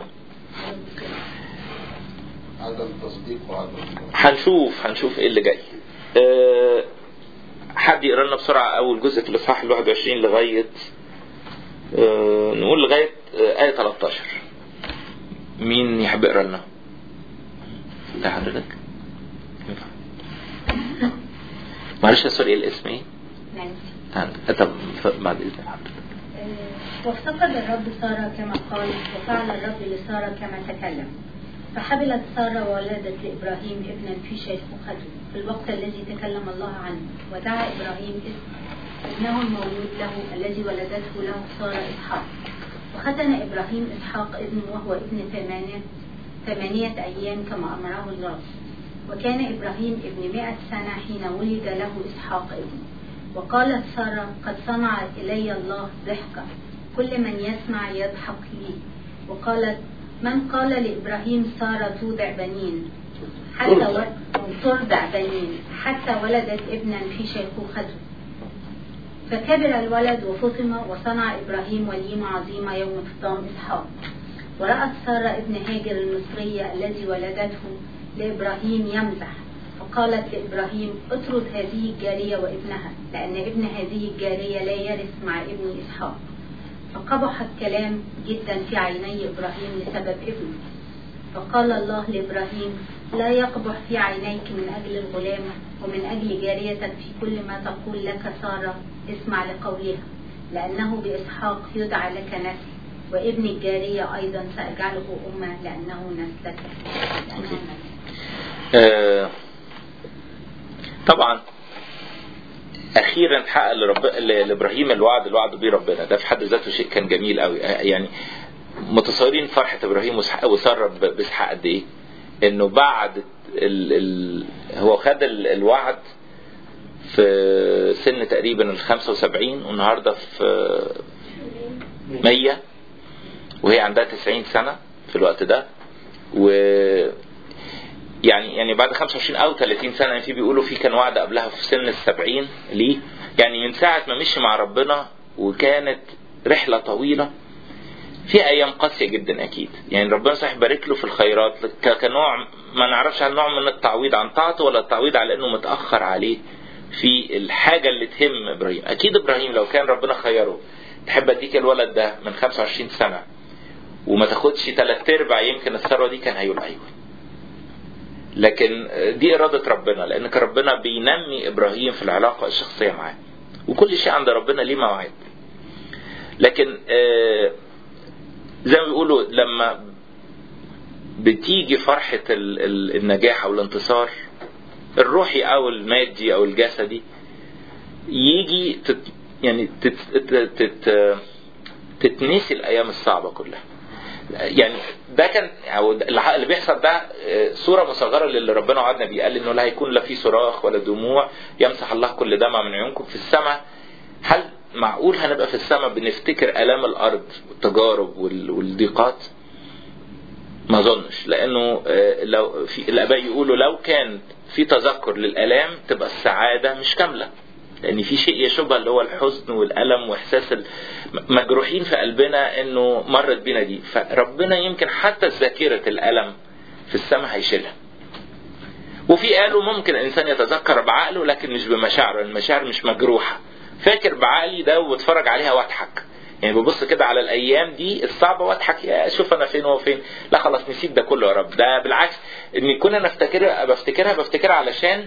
عدم تصديق وعدم هنشوف هنشوف ايه اللي جاي أه حد يقرا لنا بسرعه اول جزء في الاصحاح ال 21 لغايه أه نقول لغايه آه، ايه 13 مين يحب يقرا لنا؟ ده حضرتك؟ ينفع؟ معلش يا سوري الاسم ايه؟ نانسي آه، طب ف- بعد اذن حضرتك آه، وافتقد الرب سارة كما قال وفعل الرب لسارة كما تكلم فحبلت سارة وولدت لإبراهيم ابنا في شيخوخته في الوقت الذي تكلم الله عنه ودعا إبراهيم اسم ابنه المولود له الذي ولدته له سارة إسحاق وختن إبراهيم إسحاق ابنه وهو ابن ثمانية ثمانية أيام كما أمره الله وكان إبراهيم ابن مئة سنة حين ولد له إسحاق ابنه وقالت سارة قد صنع إلي الله ضحكة كل من يسمع يضحك لي وقالت من قال لإبراهيم سارة تودع بنين حتى و... ترضع بنين حتى ولدت ابنا في شيخوخته فكبر الولد وفطم وصنع إبراهيم وليمة عظيمة يوم فطام إسحاق ورأت سارة ابن هاجر المصرية الذي ولدته لإبراهيم يمزح فقالت لإبراهيم اطرد هذه الجارية وابنها لأن ابن هذه الجارية لا يرث مع ابن إسحاق فقبح الكلام جدا في عيني إبراهيم لسبب ابنه فقال الله لإبراهيم لا يقبح في عينيك من أجل الغلامة ومن أجل جاريتك في كل ما تقول لك سارة اسمع لقولها لأنه بإسحاق يدعى لك نسل وابن الجارية أيضا سأجعله أمة لأنه نسلك لأنه نسلك آه، طبعا اخيرا حقق لرب... ل- لابراهيم الوعد الوعد بيه ربنا ده في حد ذاته شيء كان جميل قوي آه، يعني متصورين فرحة ابراهيم وإسحاق- وسارة ب- باسحاق قد ايه؟ انه بعد ال ال هو خد ال الوعد في سن تقريبا ال 75 والنهارده في 100 وهي عندها 90 سنة في الوقت ده و يعني يعني بعد 25 او 30 سنه يعني في بيقولوا في كان وعد قبلها في سن ال 70 ليه؟ يعني من ساعه ما مشي مع ربنا وكانت رحله طويله في ايام قاسيه جدا اكيد يعني ربنا صحيح بارك له في الخيرات ك- كنوع ما نعرفش هل نوع من التعويض عن طاعته ولا التعويض على انه متاخر عليه في الحاجه اللي تهم ابراهيم اكيد ابراهيم لو كان ربنا خيره تحب اديك الولد ده من 25 سنه وما تاخدش ثلاث ارباع يمكن الثروه دي كان هيقول ايوه لكن دي إرادة ربنا لأن كان ربنا بينمي إبراهيم في العلاقة الشخصية معاه وكل شيء عند ربنا ليه مواعيد لكن آه، زي ما بيقولوا لما بتيجي فرحة ال- ال- النجاح أو الانتصار الروحي أو المادي أو الجسدي يجي تت يعني تت تت تت تتنسي الأيام الصعبة كلها يعني ده كان او اللي بيحصل ده آه، صوره مصغره للي ربنا وعدنا بيه قال انه لا هيكون لا في صراخ ولا دموع يمسح الله كل دمع من عيونكم في السماء هل معقول هنبقى في السماء بنفتكر الام الارض والتجارب وال- والضيقات ما اظنش لانه آه، لو في الاباء يقولوا لو كان في تذكر للالام تبقى السعاده مش كامله لان في شيء يشبه اللي هو الحزن والالم واحساس ال- مجروحين في قلبنا انه مرت بينا دي فربنا يمكن حتى ذاكره الالم في السماء هيشيلها وفي قالوا ممكن الانسان يتذكر بعقله لكن مش بمشاعره المشاعر مش مجروحه فاكر بعقلي ده وبتفرج عليها واضحك يعني ببص كده على الايام دي الصعبه واضحك يا شوف انا فين وهو فين لا خلاص نسيت ده كله يا رب ده بالعكس ان يكون انا افتكرها بفتكرها بفتكرها علشان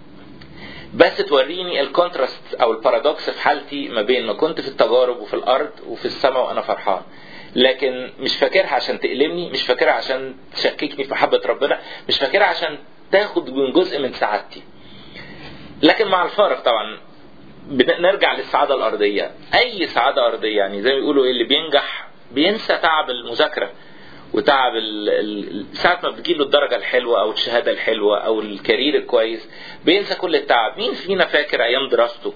بس توريني الكونتراست او البارادوكس في حالتي ما بين ما كنت في التجارب وفي الارض وفي السماء وانا فرحان لكن مش فاكرها عشان تألمني مش فاكرها عشان تشككني في محبة ربنا مش فاكرها عشان تاخد من جزء من سعادتي لكن مع الفارق طبعا بن- نرجع للسعادة الأرضية أي سعادة أرضية يعني زي ما بيقولوا إيه اللي بينجح بينسى تعب المذاكرة وتعب ال... ال... ساعة ما بتجيله الدرجة الحلوة أو الشهادة الحلوة أو الكارير الكويس بينسى كل التعب مين فينا فاكر أيام دراسته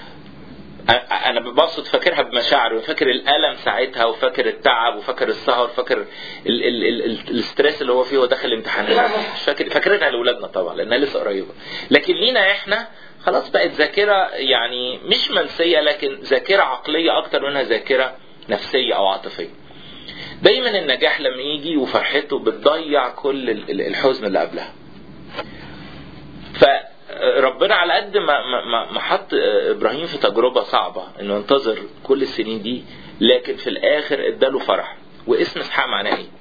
أ- انا بقصد فاكرها بمشاعر وفاكر الالم ساعتها وفاكر التعب وفاكر السهر وفاكر ال ال ال ال الاستريس اللي هو فيه وهو داخل الامتحانات مش فاكر فاكرينها لاولادنا طبعا لانها لسه قريبه لكن لينا احنا خلاص بقت ذاكره يعني مش منسيه لكن ذاكره عقليه اكتر منها ذاكره نفسيه او عاطفيه دايما النجاح لما يجي وفرحته بتضيع كل ال- ال- الحزن اللي قبلها فربنا على قد ما ما- ما ما حط ابراهيم في تجربه صعبه انه ينتظر كل السنين دي لكن في الاخر اداله فرح واسم اسحاق معناه ايه؟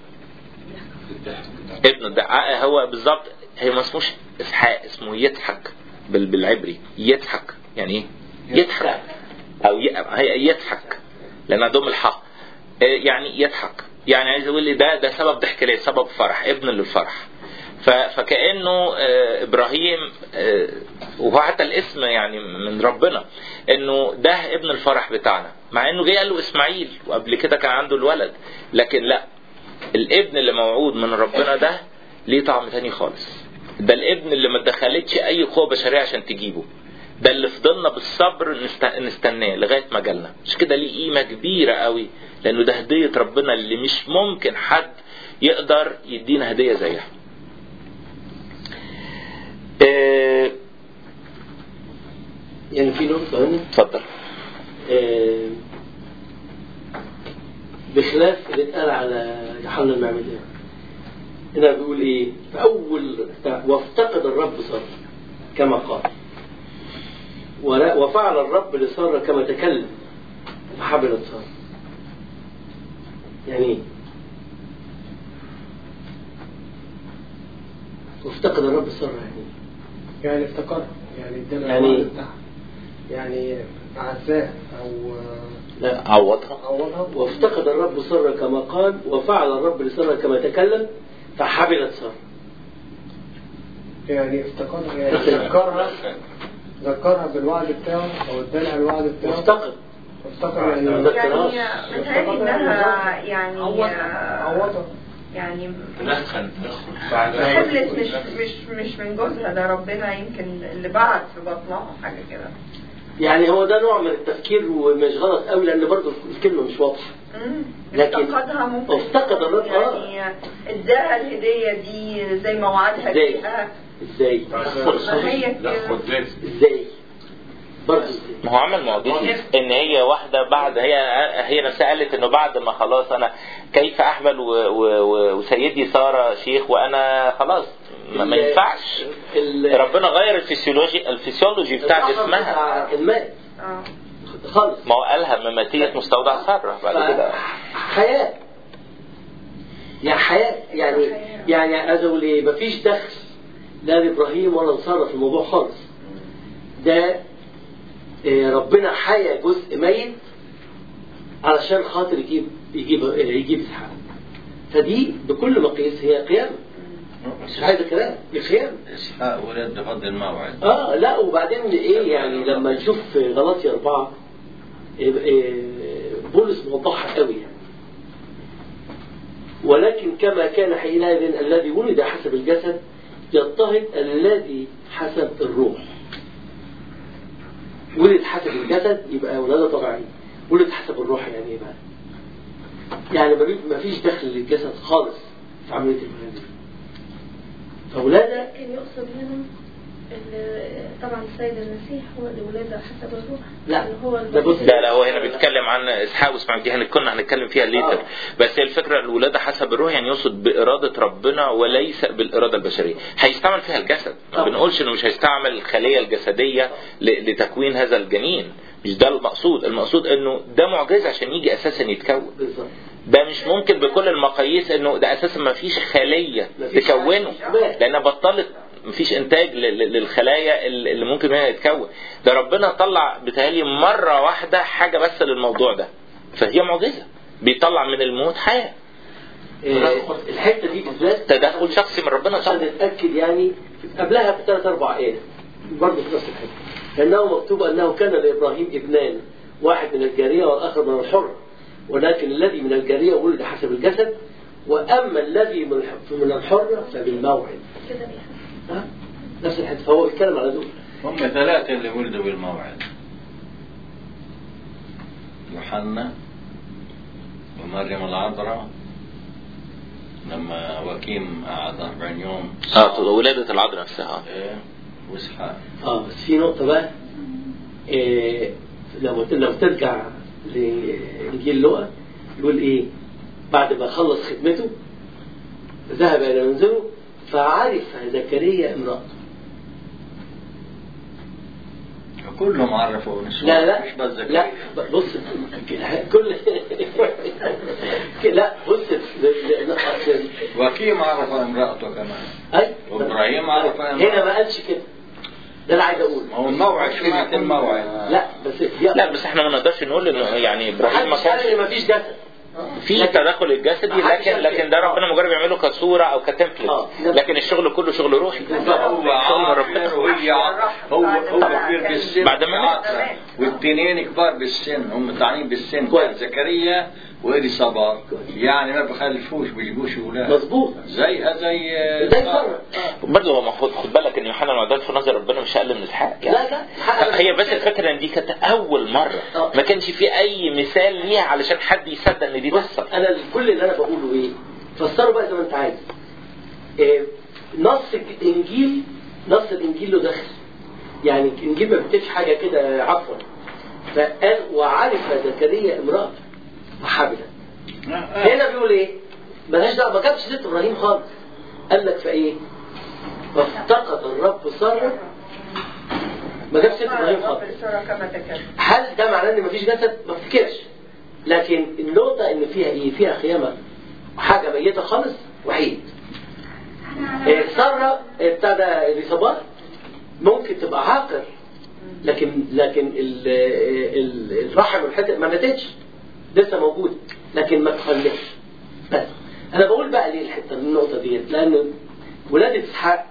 ابن ده آه، هو بالظبط هي ما اسموش اسحاق اسمه يضحك بال- بالعبري يضحك يعني ايه؟ يضحك او ي- هي يضحك لانها دم الحاء آه، يعني يضحك يعني عايز يقول لي ده ده سبب ضحك ليه سبب فرح ابن للفرح ف- فكانه آه، ابراهيم آه، وهو حتى الاسم يعني من ربنا انه ده ابن الفرح بتاعنا مع انه جه قال له اسماعيل وقبل كده كان عنده الولد لكن لا الابن اللي موعود من ربنا ده ليه طعم تاني خالص ده الابن اللي ما دخلتش اي قوه بشريه عشان تجيبه ده اللي فضلنا بالصبر نست- نستناه لغايه ما جالنا مش كده ليه قيمه كبيره قوي لانه ده هديه ربنا اللي مش ممكن حد يقدر يدينا هديه زيها آه، يعني في نقطة هنا اتفضل آه، بخلاف اللي اتقال على يوحنا المعمدان هنا بيقول ايه في اول بتاع، وافتقد الرب سارة كما قال ولا- وفعل الرب لسارة كما تكلم فحبلت سارة يعني ايه وافتقد الرب سارة يعني إيه؟ يعني افتكرها يعني ادانا يعني الوعد إيه؟ بتاعها يعني عزاها او لا عوضها عوضها وافتقد الرب سارة كما قال وفعل الرب لسارة كما تكلم فحبلت سارة يعني افتكرها يعني ذكرها ذكرها بالوعد بتاعه او ادالها الوعد بتاعه وافتقد افتكر يعني ما ذكرهاش. يعني متهيألي انها يعني عوضها يعني تدخل تدخل حملت مش مش مش من جوزها ده ربنا يمكن اللي بعت في بطنها حاجه كده يعني هو ده نوع من التفكير ومش غلط قوي لان برضه الكلمه مش واضحه مم. لكن افتقدها ممكن افتقد الرب اه يعني اداها الهديه دي زي ما وعدها ازاي بيها ازاي ما هي كده تدخل ذاتي ازاي برضه ازاي ما هو عمل معجزي ان هي واحده بعد هي هي نفسها قالت انه بعد ما خلاص انا كيف احمل و و و وسيدي ساره شيخ وانا خلاص ما, ما ال- ينفعش ال- ربنا غير الفسيولوجي الفسيولوجي بتاع الرحمة جسمها بتاع الماء اه خالص ما هو قالها مماتية مستودع ساره بعد كده حياة يعني حياة يعني يعني عايز اقول ايه مفيش دخل لا لابراهيم ولا لساره في الموضوع خالص ده آه، ربنا حيا جزء ميت علشان خاطر يجيب يجيب آه، يجيب اسحاق فدي بكل مقياس هي قيامة مش عايز كلام دي قيامة اسحاق ولد بفضل الموعد اه لا وبعدين ايه يعني لما نشوف في غلطي أربعة إيه، إيه، بولس موضحها قوي يعني ولكن كما كان حينئذ الذي ولد حسب الجسد يضطهد الذي حسب الروح ولد حسب الجسد يبقى ولادة طبيعية ولد حسب الروح يعني ايه بقى يعني ما فيش دخل للجسد خالص في عملية الولادة فولادة لكن يقصد هنا ال- طبعا السيد المسيح هو اللي ولد حسب الروح لا، اللي هو ده بص- لا لا هو هنا بيتكلم عن اسحاق واسماعيل دي هن- كنا هنتكلم فيها ليتر بس هي الفكره الولاده حسب الروح يعني يقصد باراده ربنا وليس بالاراده البشريه هيستعمل فيها الجسد ما طبعا. بنقولش انه مش هيستعمل الخليه الجسديه ل- لتكوين هذا الجنين مش ده المقصود المقصود انه ده معجزه عشان يجي اساسا يتكون بالظبط ده مش ممكن بكل المقاييس انه ده اساسا ما فيش خليه مفيش تكونه حاجة. لانها بطلت مفيش انتاج ل- ل- للخلايا اللي اللي ممكن منها يتكون ده ربنا طلع بتهيألي مره واحده حاجه بس للموضوع ده فهي معجزه بيطلع من الموت حياه إيه، الحتة دي بالذات تدخل شخصي من ربنا عشان طبعا نتأكد يعني قبلها بثلاث أربع آيات برضه في نفس الحتة لأنه مكتوب أنه كان لإبراهيم ابنان واحد من الجارية والآخر من الحر ولكن الذي من الجارية ولد حسب الجسد وأما الذي من الح- من الحر فبالموعد كده بيحصل ها؟ نفس الحتة فهو بيتكلم على دول هم ثلاثة اللي ولدوا بالموعد يوحنا ومريم العذراء لما وكيم قعد 40 يوم اه ولاده العذراء نفسها إيه، واسحاق اه بس في نقطة بقى إيه لو لو ترجع لإنجيل لوقا يقول إيه بعد ما خلص خدمته ذهب إلى منزله فعرف زكريا امرأته كلهم عرفوا نسوان لا لا مش بس زكريا. لا بص كل لا بص وكيم عرف امرأته كمان أي وإبراهيم عرف امرأته هنا ما قالش كده ده اللي عايز أقوله ما هو الموعد كلمة الموعد لا بس لا بس احنا ما نقدرش نقول انه يعني ابراهيم ما محدش قال كانش إن مفيش جسد في تدخل الجسدي محدش لكن قال لكن ده كده. ربنا مجرد بيعمله كصوره او كتمبلت آه. لكن الشغل كله شغل روحي هو عاقر وهي عاقر. هو هو كبير بالسن بعد ما مات. عاقر. والتنين كبار بالسن هم طالعين بالسن كويس. كان زكريا وإليصابات يعني ما بخلفوش بيجيبوش اولاد مظبوط زيها زي زي فرق برضه هو المفروض خد بالك ان يوحنا المعدات في نظر ربنا مش اقل من اسحاق يعني لا لا إسحاق- هي بس الفكره ان دي كانت اول مره آه. ما كانش في اي مثال ليها علشان حد يصدق ان دي تحصل انا كل اللي انا بقوله ايه فسره بقى زي ما انت عايز إيه نص الانجيل نص الانجيل له دخل يعني الانجيل ما بيكتبش حاجه كده عفوا فقال وعرف زكريا امراته وحبلت هنا بيقول ايه ملهاش دعوه ما جابش ست ابراهيم خالص قال لك فايه فافتقد الرب ساره ما جابش ست ابراهيم خالص السورة كما تكلم هل ده معناه ان مفيش جسد؟ ما افتكرش. لكن النقطة ان فيها ايه؟ فيها خيامة حاجة ميتة خالص وحيد. إيه، سارة ابتدى الإصابات ممكن تبقى عاقر لكن لكن ال- ال- الرحم والحتة ما ماتتش لسه موجود لكن ما تخلفش بس انا بقول بقى ليه الحته النقطه ديت لان ولاده اسحاق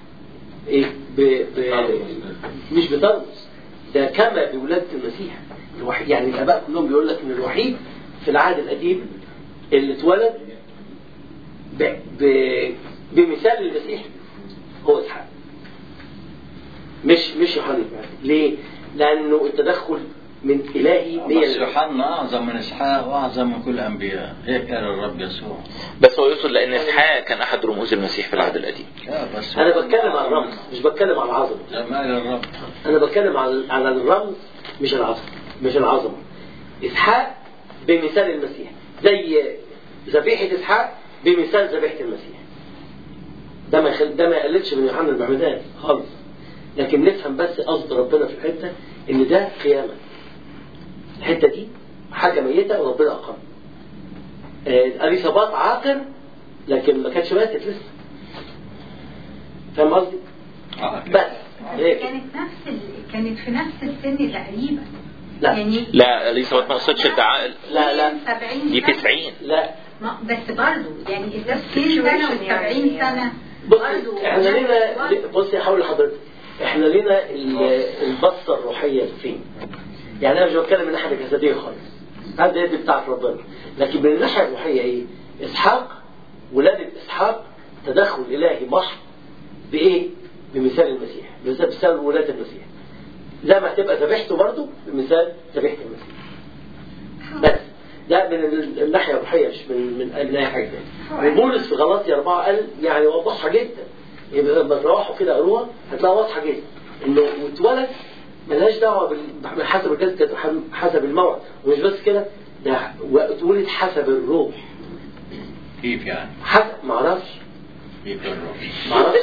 ايه ب... ب... مش بترمز ده كما بولادة المسيح الوحيد يعني الاباء كلهم بيقول لك ان الوحيد في العهد القديم اللي اتولد ب... ب... بمثال المسيح هو اسحاق مش مش يوحنا ليه؟ لانه التدخل من الهي بس يوحنا اعظم من اسحاق واعظم من كل الانبياء هيك قال الرب يسوع بس هو يقصد لان اسحاق كان احد رموز المسيح في العهد القديم لا بس انا بتكلم عن الرمز مش بتكلم عن العظمه لا ما قال الرب انا بتكلم على على الرمز مش العظمه مش العظمه اسحاق بمثال المسيح زي ذبيحه اسحاق بمثال ذبيحه المسيح ده ما يخل... ده ما يقللش من يوحنا المعمدان خالص لكن نفهم بس قصد ربنا في الحته ان ده قيامه الحته دي حاجه ميته وربنا اقام آه، اليصابات عاقر لكن ما كانتش ماتت لسه فاهم قصدي؟ بس هيك كانت نفس ال... كانت في نفس السن تقريبا لا يعني لا اليصابات ما قصدش الدعاء لا لا 70 دي سنة. 90 لا ما بس برضه يعني إذا 60 سنة و70 سنة بص برضه احنا لينا بصي هقول لحضرتك احنا لينا ال- البصه الروحيه فين؟ يعني انا مش بتكلم من الناحيه الجسديه خالص هذا دي بتاعت ربنا لكن من الناحيه الروحيه ايه؟ اسحاق ولاده اسحاق تدخل الهي محض بايه؟ بمثال المسيح بمثال بمثال ولاده المسيح زي ما هتبقى ذبيحته برضه بمثال ذبيحه المسيح بس ده من ال- الناحيه الروحيه مش من من اي ناحيه حاجه تانية وبولس في غلاطيا أربعة قال يعني وضحها جدا يبقى لما تروحوا كده قروها هتلاقوها واضحه جدا انه اتولد ملهاش دعوه بال- بحسب الجسد حسب الموعد ومش بس كده ده اتولد حسب الروح كيف يعني؟ حسب معرفش كيف الروح؟ معرفش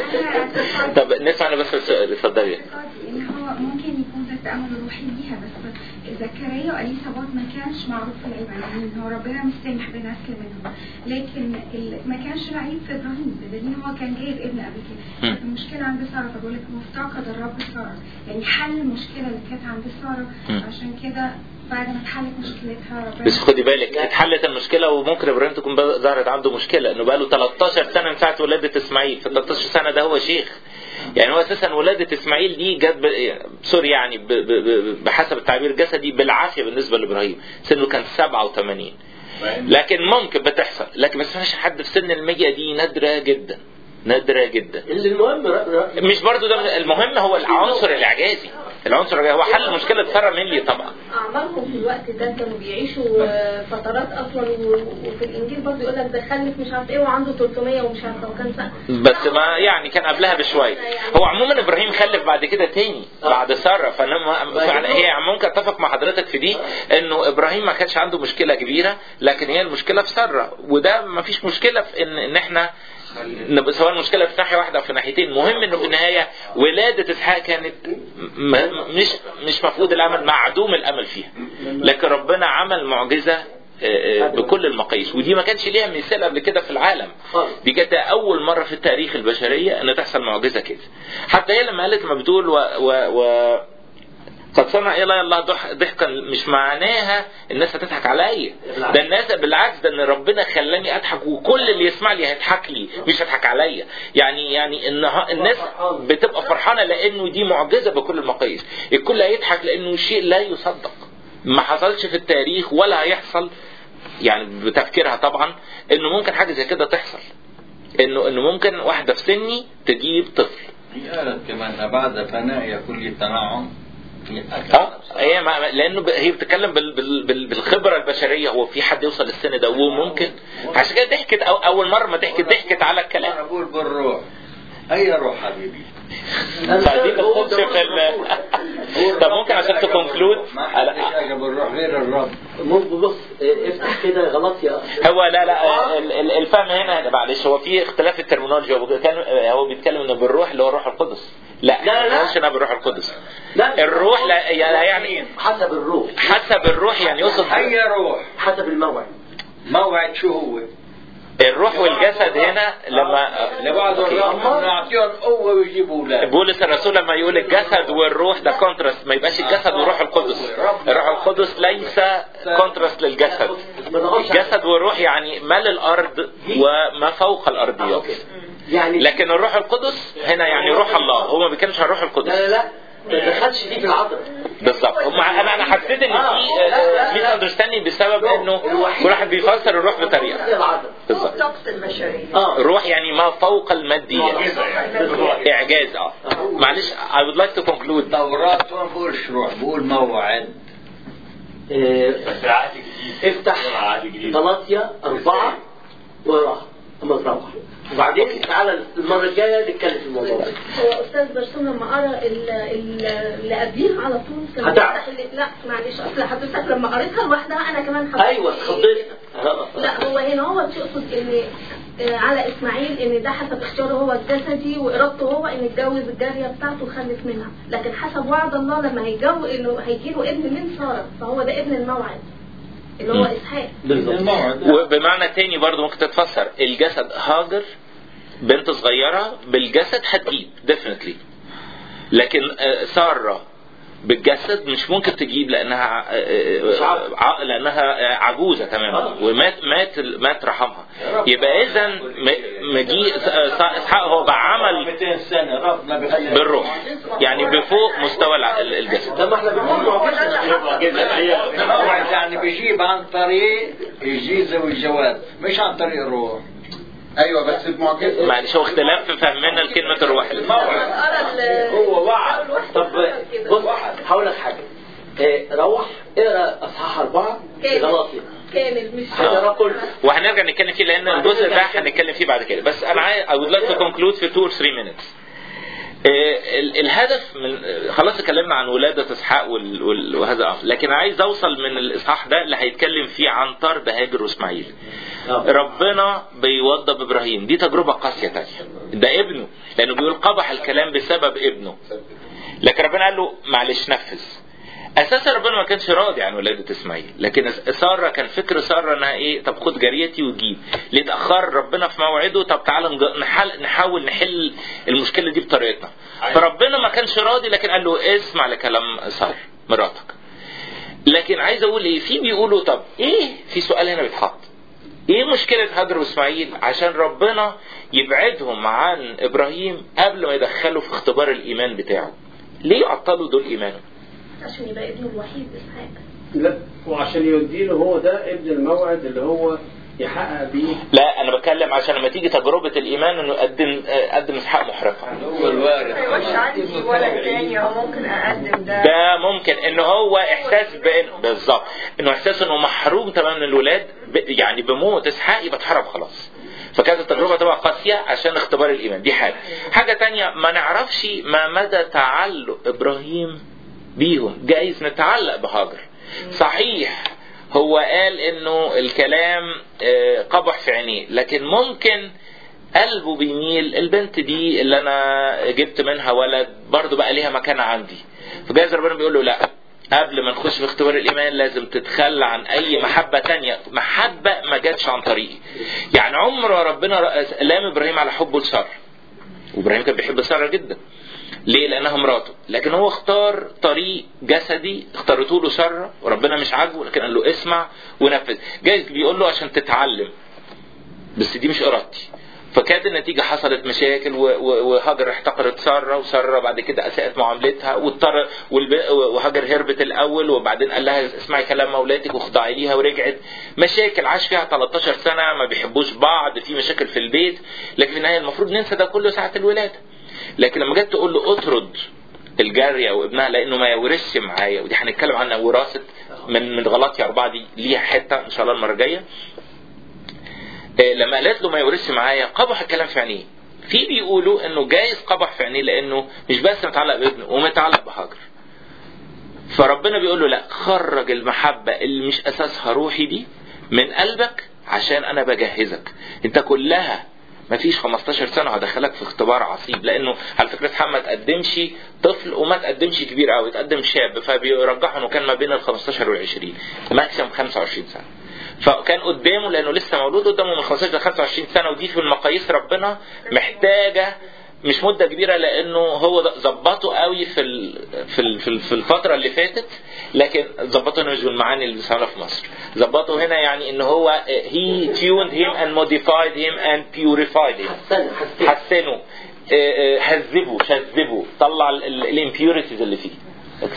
طب نسمع أنا بس السؤال اتفضلي ان هو ممكن يكون ده التأمل الروحي ليها بس زكريا وأليصابات ما كانش معروف في العبرانيين هو ربنا مش سامح بنسل منهم لكن ال- ما كانش العيب في ابراهيم بدليل هو كان جايب ابن قبل كده مم. المشكله عند ساره فبقول لك مفتقد الرب ساره يعني حل المشكله اللي كانت عند ساره مم. عشان كده بعد ما اتحلت مشكلتها ربنا بس خدي بالك اتحلت المشكله وممكن ابراهيم تكون بقى- ظهرت عنده مشكله انه بقى له 13 سنه من ساعه ولاده اسماعيل في 13 سنه ده هو شيخ يعني هو اساسا ولاده اسماعيل دي جت ب- سوري يعني ب- ب- ب- بحسب التعبير الجسدي بالعافيه بالنسبه لابراهيم سنه كان 87 لكن ممكن بتحصل لكن ما تسمعش حد في سن المية دي نادره جدا نادره جدا المهم ر- ر- مش برضو ده المهم هو العنصر الاعجازي العنصر الإعجازي. هو حل مشكله ساره ميلي طبعا أعمارهم في الوقت ده كانوا بيعيشوا آه، فترات أصلا و- وفي الإنجيل برضه يقول لك ده خلف مش عارف إيه وعنده 300 ومش عارفة وكان سنة بس ما يعني كان قبلها بشويه هو عموما ابراهيم خلف بعد كده تاني بعد ساره فانا فعلا هي ممكن اتفق مع حضرتك في دي انه ابراهيم ما كانش عنده مشكله كبيره لكن هي المشكله في ساره وده ما فيش مشكله في ان ان احنا نبقى سواء المشكله في ناحيه واحده او في ناحيتين المهم انه في النهايه ولاده اسحاق كانت م- م- مش مش مفقود الامل معدوم الامل فيها لكن ربنا عمل معجزه آه، آه، بكل المقاييس ودي ما كانش ليها مثال قبل كده في العالم دي كانت اول مره في التاريخ البشريه ان تحصل معجزه كده حتى هي لما قالت لما بتقول و, و, و قد صنع الي الله ضح- ضحكا مش معناها الناس هتضحك عليا ده الناس بالعكس ده ان ربنا خلاني اضحك وكل اللي يسمع لي هيضحك لي مش هيضحك عليا يعني يعني ان الناس بتبقى فرحانه لانه دي معجزه بكل المقاييس الكل هيضحك لانه شيء لا يصدق ما حصلش في التاريخ ولا هيحصل يعني بتفكيرها طبعا انه ممكن حاجه زي كده تحصل انه انه ممكن واحده في سني تجيب طفل هي قالت كمان بعد فناء يكون التنعم اه هي ما لانه ب- هي بتتكلم بال بال بال بالخبره البشريه هو في حد يوصل للسن ده وممكن عشان كده ضحكت أو اول مره ما ضحكت ضحكت على الكلام انا بقول بالروح اي روح حبيبي فدي ما تخش في ال طب ممكن عشان تكونكلود ما حدش حاجه بالروح غير الرب ممكن بص اه، افتح كده غلطيا هو لا لا ال- ال- الفهم هنا معلش هو في اختلاف الترمينولوجي هو بيتكلم هو بيتكلم انه بالروح اللي هو الروح القدس لا لا لا مش انها بالروح القدس لا الروح لا يعني حسب الروح حسب الروح يعني يقصد اي روح حسب الموعد موعد شو هو؟ الروح والجسد هنا لما لبعض الروح نعطيهم قوه ويجيبوا اولاد بولس الرسول لما يقول الجسد والروح ده كونتراست ما يبقاش الجسد والروح القدس الروح القدس ليس كونتراست للجسد الجسد والروح يعني ما للارض وما فوق الارضيات يعني لكن الروح القدس هنا يعني روح الله هو ما بيتكلمش عن الروح لا القدس لا لا ما دخلش دي في العذراء بالظبط هم انا انا حسيت ان آه، في لا، لا، ميس لا. اندرستاندينج بسبب انه الوحيد- كل واحد بيفسر الروح بطريقه هي العدم بالظبط الطقس البشرية اه الروح يعني ما فوق الماديه معجزة يعني. اعجاز اه معلش I would like to conclude التوراة ما بقولش روح بقول موعد آه، بس العهد الجديد افتح العهد الجديد غلطية أربعة وراها أما تروح وبعدين تعالى المرة الجاية نتكلم في الموضوع ده هو استاذ برسوم لما قرا ال- ال- اللي قبليه على طول كان هتعرف. بيفتح اللي- لا معلش اصل حضرتك لما قريتها لوحدها انا كمان حسيت أيوة اتخضيت آه. لا هو هنا هو تقصد ان آه، على اسماعيل ان ده حسب اختياره هو الجسدي وارادته هو ان يتجوز الجاريه بتاعته ويخلف منها لكن حسب وعد الله لما هيتجوز انه هيجيله ابن من ساره فهو ده ابن الموعد اللي هو مم. اسحاق بالظبط الموعد وبمعنى تاني برضو ممكن تتفسر الجسد هاجر بنت صغيرة بالجسد هتجيب definitely لكن آه، سارة بالجسد مش ممكن تجيب لانها آه، مش عبد. ع- لانها آه، عجوزه تماما آه. ومات مات مات رحمها يبقى اذا م- مجيء س- آه، اسحاق هو بعمل 200 سنة ربنا بخلي بالروح يعني بفوق مستوى الع- الجسد لما احنا بنقول معجزة الموعد يعني بيجيب عن طريق الجيزة والجواز مش عن طريق الروح ايوه بس بمعجزه معلش هو اختلاف في فهمنا لكلمه الروح قرا ال- هو وعد الواحد طب كده. بص هقول لك حاجة آه، روح اقرا اصحاح أربعة كامل. غلطية كامل مش هتقرا كله وهنرجع نتكلم فيه لان الجزء ده هنتكلم فيه بعد كده بس انا عايز I would like to conclude في 2 or 3 minutes آه، ال- الهدف من آه، خلاص اتكلمنا عن ولادة اسحاق وال- وال- وهذا أمر لكن عايز اوصل من الاصحاح ده اللي هيتكلم فيه عن طرد هاجر واسماعيل آه. ربنا بيوضب ابراهيم دي تجربة قاسية تانية ده ابنه لانه بيقول قبح الكلام بسبب ابنه لكن ربنا قال له معلش نفذ اساسا ربنا ما كانش راضي عن ولاده اسماعيل لكن ساره كان فكر ساره انها ايه طب خد جاريتي وجيب ليه اتاخر ربنا في موعده طب تعالى نج- نحل نحاول نحل المشكله دي بطريقتنا فربنا ما كانش راضي لكن قال له اسمع لكلام ساره مراتك لكن عايز اقول ايه في بيقولوا طب ايه في سؤال هنا بيتحط ايه مشكلة هاجر واسماعيل عشان ربنا يبعدهم عن ابراهيم قبل ما يدخلوا في اختبار الايمان بتاعه ليه يعطلوا دول ايمانهم عشان يبقى ابنه الوحيد اسحاق لا وعشان يوديله هو ده ابن الموعد اللي هو يحقق بيه لا انا بتكلم عشان لما تيجي تجربة الايمان انه قدم آه، قدم اسحاق محرقة هو الوارث ما يبقاش عندي ولد تاني او ممكن اقدم ده ده ممكن ان هو احساس بان بالظبط انه احساس انه محروم تماما من الولاد ب- يعني بموت اسحاق يبقى اتحرم خلاص فكانت التجربة تبقى قاسية عشان اختبار الإيمان دي حاجة حاجة تانية ما نعرفش ما مدى تعلق إبراهيم بيهم جايز نتعلق بهاجر صحيح هو قال انه الكلام آه، قبح في عينيه لكن ممكن قلبه بيميل البنت دي اللي انا جبت منها ولد برضه بقى ليها مكانة عندي فجايز ربنا بيقول له لا قبل ما نخش في اختبار الايمان لازم تتخلى عن اي محبة تانية محبة ما جاتش عن طريقي يعني عمر ربنا لام ابراهيم على حبه لسارة وابراهيم كان بيحب سارة جدا ليه؟ لانها مراته، لكن هو اختار طريق جسدي اختارته له ساره وربنا مش عاجبه لكن قال له اسمع ونفذ، جايز بيقول له عشان تتعلم بس دي مش ارادتي. فكانت النتيجة حصلت مشاكل و- و- وهاجر احتقرت سارة وسارة بعد كده أساءت معاملتها واضطر والب- وهاجر هربت الأول وبعدين قال لها اسمعي كلام مولاتك واخضعي ليها ورجعت مشاكل عاش فيها 13 سنة ما بيحبوش بعض في مشاكل في البيت لكن في النهاية المفروض ننسى ده كله ساعة الولادة لكن لما جت تقول له اطرد الجارية وابنها لأنه ما يورثش معايا ودي هنتكلم عنها وراثة من من غلطي أربعة دي ليها حتة إن شاء الله المرة الجاية آه، لما قالت له ما يورثش معايا قبح الكلام في عينيه في بيقولوا انه جايز قبح في عينيه لانه مش بس متعلق بابنه ومتعلق بهاجر فربنا بيقول له لا خرج المحبة اللي مش اساسها روحي دي من قلبك عشان انا بجهزك انت كلها ما فيش 15 سنه هدخلك في اختبار عصيب لانه على فكره اسحاق ما تقدمش طفل وما تقدمش كبير قوي تقدم شاب فبيرجحوا انه كان ما بين ال 15 وال 20 ماكسيمم 25 سنه فكان قدامه لانه لسه مولود قدامه من 15 ل 25 سنه ودي في المقاييس ربنا محتاجه مش مده كبيره لانه هو ده- ظبطه قوي في ال- في ال- في ال- في الفتره اللي فاتت لكن ظبطه هنا مش بالمعاني اللي بنسمعها في مصر ظبطه هنا يعني ان هو he tuned him and modified him and purified him حسن حسن حسنه آه، آه، هذبه شذبه طلع الامبيوريتيز اللي فيه اوكي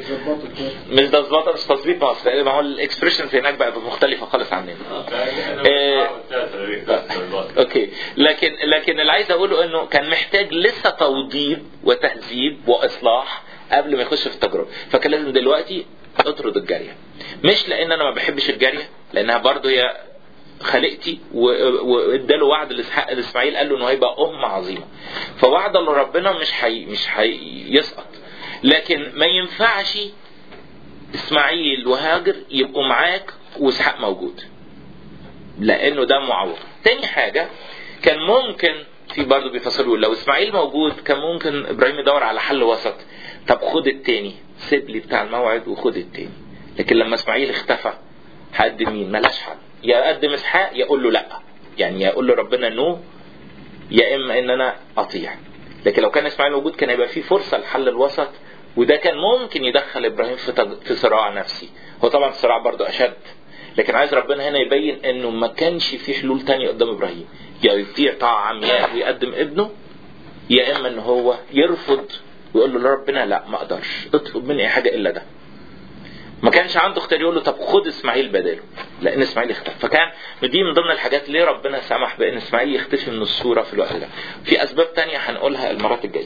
مش ده ظباطه مش تظبيط مصر ما هو الاكسبريشن في هناك بقى مختلفه خالص عننا آه، اوكي لكن لكن اللي عايز اقوله انه كان محتاج لسه توضيب وتهذيب واصلاح قبل ما يخش في التجربه فكان لازم دلوقتي اطرد الجاريه مش لان انا ما بحبش الجاريه لانها برضه هي خلقتي و- واداله وعد لإسحاق- لاسماعيل قال له انه هيبقى ام عظيمه فوعد الله ربنا مش حي مش هيسقط لكن ما ينفعش اسماعيل وهاجر يبقوا معاك واسحاق موجود لانه ده معوق تاني حاجه كان ممكن في برضه بيفسروا لو اسماعيل موجود كان ممكن ابراهيم يدور على حل وسط طب خد التاني سيب لي بتاع الموعد وخد التاني لكن لما اسماعيل اختفى هقدم مين ملاش حل يا اقدم اسحاق يا اقول له لا يعني يا اقول له ربنا نو يا اما ان انا اطيع لكن لو كان اسماعيل موجود كان هيبقى في فرصه لحل الوسط وده كان ممكن يدخل ابراهيم في تج... في صراع نفسي هو طبعا الصراع برضه اشد لكن عايز ربنا هنا يبين انه ما كانش في حلول تانية قدام ابراهيم يا يطيع طاعه عمياء ويقدم ابنه يا اما ان هو يرفض ويقول له لربنا لا ما اقدرش اطلب مني اي حاجه الا ده ما كانش عنده اختيار يقول له طب خد اسماعيل بداله لان اسماعيل اختفى فكان دي من ضمن الحاجات ليه ربنا سمح بان اسماعيل يختفي من الصوره في الوقت ده في اسباب تانية هنقولها المرات الجايه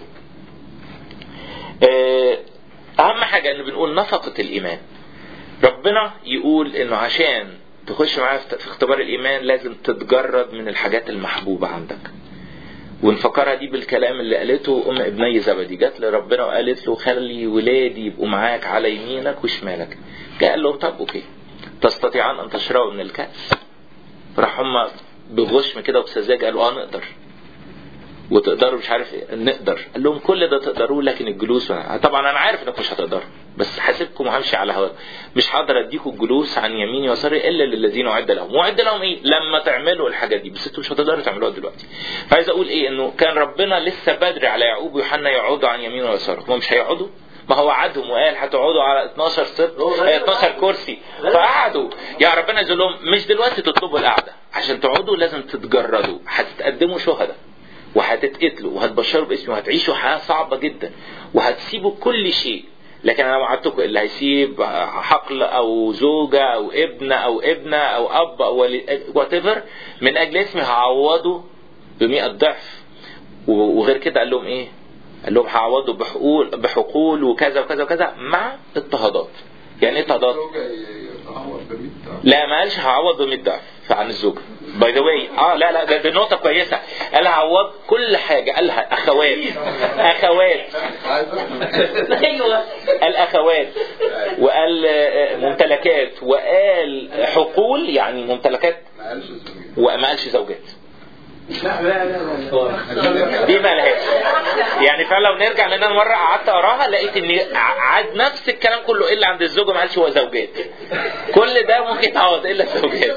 آه، اهم حاجه ان بنقول نفقه الايمان ربنا يقول انه عشان تخش معاه في في اختبار الايمان لازم تتجرد من الحاجات المحبوبه عندك ونفكرها دي بالكلام اللي قالته ام ابني زبدي جت لربنا وقالت له خلي ولادي يبقوا معاك على يمينك وشمالك جاء قال لهم طب اوكي تستطيعان ان تشربوا من الكاس راح هم بغشم كده وبسذاجه قالوا اه نقدر وتقدروا مش عارف ايه نقدر قال لهم كل ده تقدروه لكن الجلوس طبعا انا عارف انك مش هتقدروا بس هسيبكم وهمشي على هواكم مش هقدر اديكم الجلوس عن يميني ويساري الا للذين اعد لهم واعد لهم ايه لما تعملوا الحاجات دي بس انتوا مش هتقدروا تعملوها دلوقتي فعايز اقول ايه انه كان ربنا لسه بدري على يعقوب ويوحنا يقعدوا عن يمينه ويساره هم مش هيقعدوا ما هو وعدهم وقال هتقعدوا على 12 صف آه، 12 كرسي فقعدوا يا ربنا يقول لهم مش دلوقتي تطلبوا القعده عشان تقعدوا لازم تتجردوا هتتقدموا شهداء وهتتقتلوا وهتبشروا باسمي وهتعيشوا حياه صعبه جدا وهتسيبوا كل شيء لكن انا وعدتكم اللي هيسيب حقل او زوجه او ابن او ابنه او اب او وات من اجل اسمي هعوضه ب 100 ضعف وغير كده قال لهم ايه؟ قال لهم هعوضه بحقول بحقول وكذا وكذا وكذا مع اضطهادات يعني ايه اضطهادات؟ لا ما قالش هعوض ب 100 ضعف عن الزوجه باي ذا واي اه لا لا ده دي نقطه كويسه قال هعوض كل حاجه قالها اخوات اخوات ايوه قال اخوات وقال آه، ممتلكات وقال حقول يعني ممتلكات وما قالش زوجات لا لا لا دي ما لهاش يعني فعلا لو نرجع لان انا مره قعدت اقراها لقيت ان عاد نفس الكلام كله الا عند الزوجه ما قالش هو زوجات كل ده ممكن يتعوض الا زوجات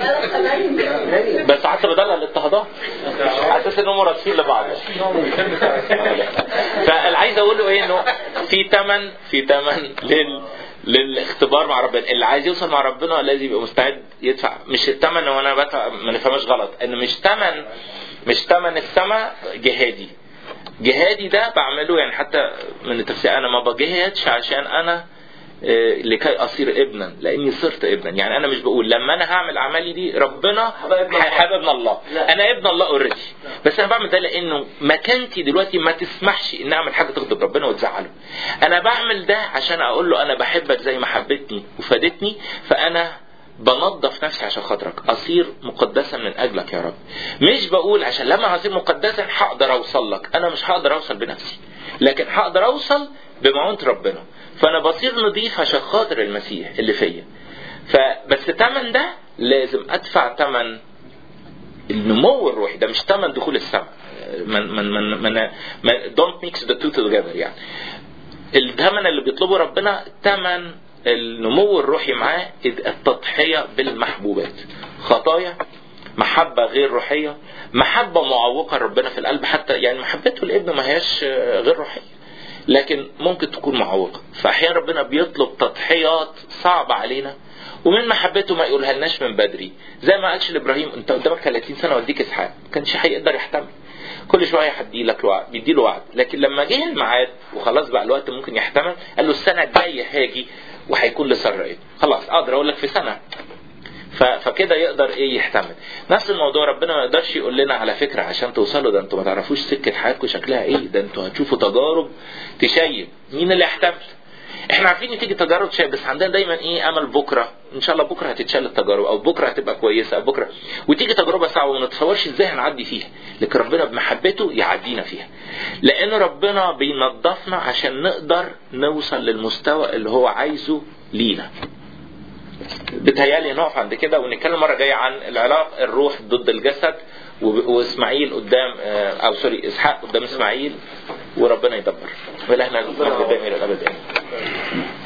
بس حتى بدل الاضطهادات على اساس انهم مرادفين لبعض فاللي عايز اقوله ايه انه في ثمن في ثمن لل للاختبار مع ربنا اللي عايز يوصل مع ربنا لازم يبقى مستعد يدفع مش الثمن وانا بقى ما نفهمش غلط ان مش ثمن مش ثمن السماء جهادي جهادي ده بعمله يعني حتى من التفسير انا ما بجهدش عشان انا آه، لكي اصير ابنا لاني صرت ابنا يعني انا مش بقول لما انا هعمل اعمالي دي ربنا هيبقى ابن الله انا ابن الله اوريدي بس انا بعمل ده لانه مكانتي دلوقتي ما تسمحش ان اعمل حاجه تغضب ربنا وتزعله انا بعمل ده عشان اقول له انا بحبك زي ما حبتني وفادتني فانا بنظف نفسي عشان خاطرك اصير مقدسا من اجلك يا رب مش بقول عشان لما هصير مقدسا هقدر اوصل لك انا مش هقدر اوصل بنفسي لكن هقدر اوصل بمعونة ربنا فانا بصير نظيف عشان خاطر المسيح اللي فيا فبس تمن ده لازم ادفع تمن النمو الروحي ده مش تمن دخول السماء من من من من, من don't mix the two together يعني الثمن اللي بيطلبه ربنا ثمن النمو الروحي معاه التضحية بالمحبوبات خطايا محبة غير روحية محبة معوقة ربنا في القلب حتى يعني محبته لابنه ما هياش غير روحية لكن ممكن تكون معوقة فأحيانا ربنا بيطلب تضحيات صعبة علينا ومن محبته ما يقولها لناش من بدري زي ما قالش لابراهيم انت قدامك 30 سنه واديك اسحاق ما كانش هيقدر يحتمل كل شويه هدي لك وعد بيدي له وعد لكن لما جه الميعاد وخلاص بقى الوقت ممكن يحتمل قال له السنه الجايه هاجي وهيكون لساره ايه خلاص اقدر اقول لك في سنه ف- فكده يقدر ايه يحتمل نفس الموضوع ربنا ما يقدرش يقول لنا على فكره عشان توصلوا ده انتوا ما تعرفوش سكه حياتكم شكلها ايه ده انتوا هتشوفوا تجارب تشيب مين اللي يحتمل احنا عارفين ان تيجي تجارب تشيب بس عندنا دايما ايه امل بكره ان شاء الله بكره هتتشال التجارب او بكره هتبقى كويسه او بكره وتيجي تجربه صعبه وما نتصورش ازاي هنعدي فيها لكن ربنا بمحبته يعدينا فيها لان ربنا بينظفنا عشان نقدر نوصل للمستوى اللي هو عايزه لينا بتهيالي نقف عند كده ونتكلم مره جايه عن العلاقه الروح ضد الجسد وب- واسماعيل قدام آه، او سوري اسحاق قدام اسماعيل وربنا يدبر والهنا المجد الدائم الى الابد امين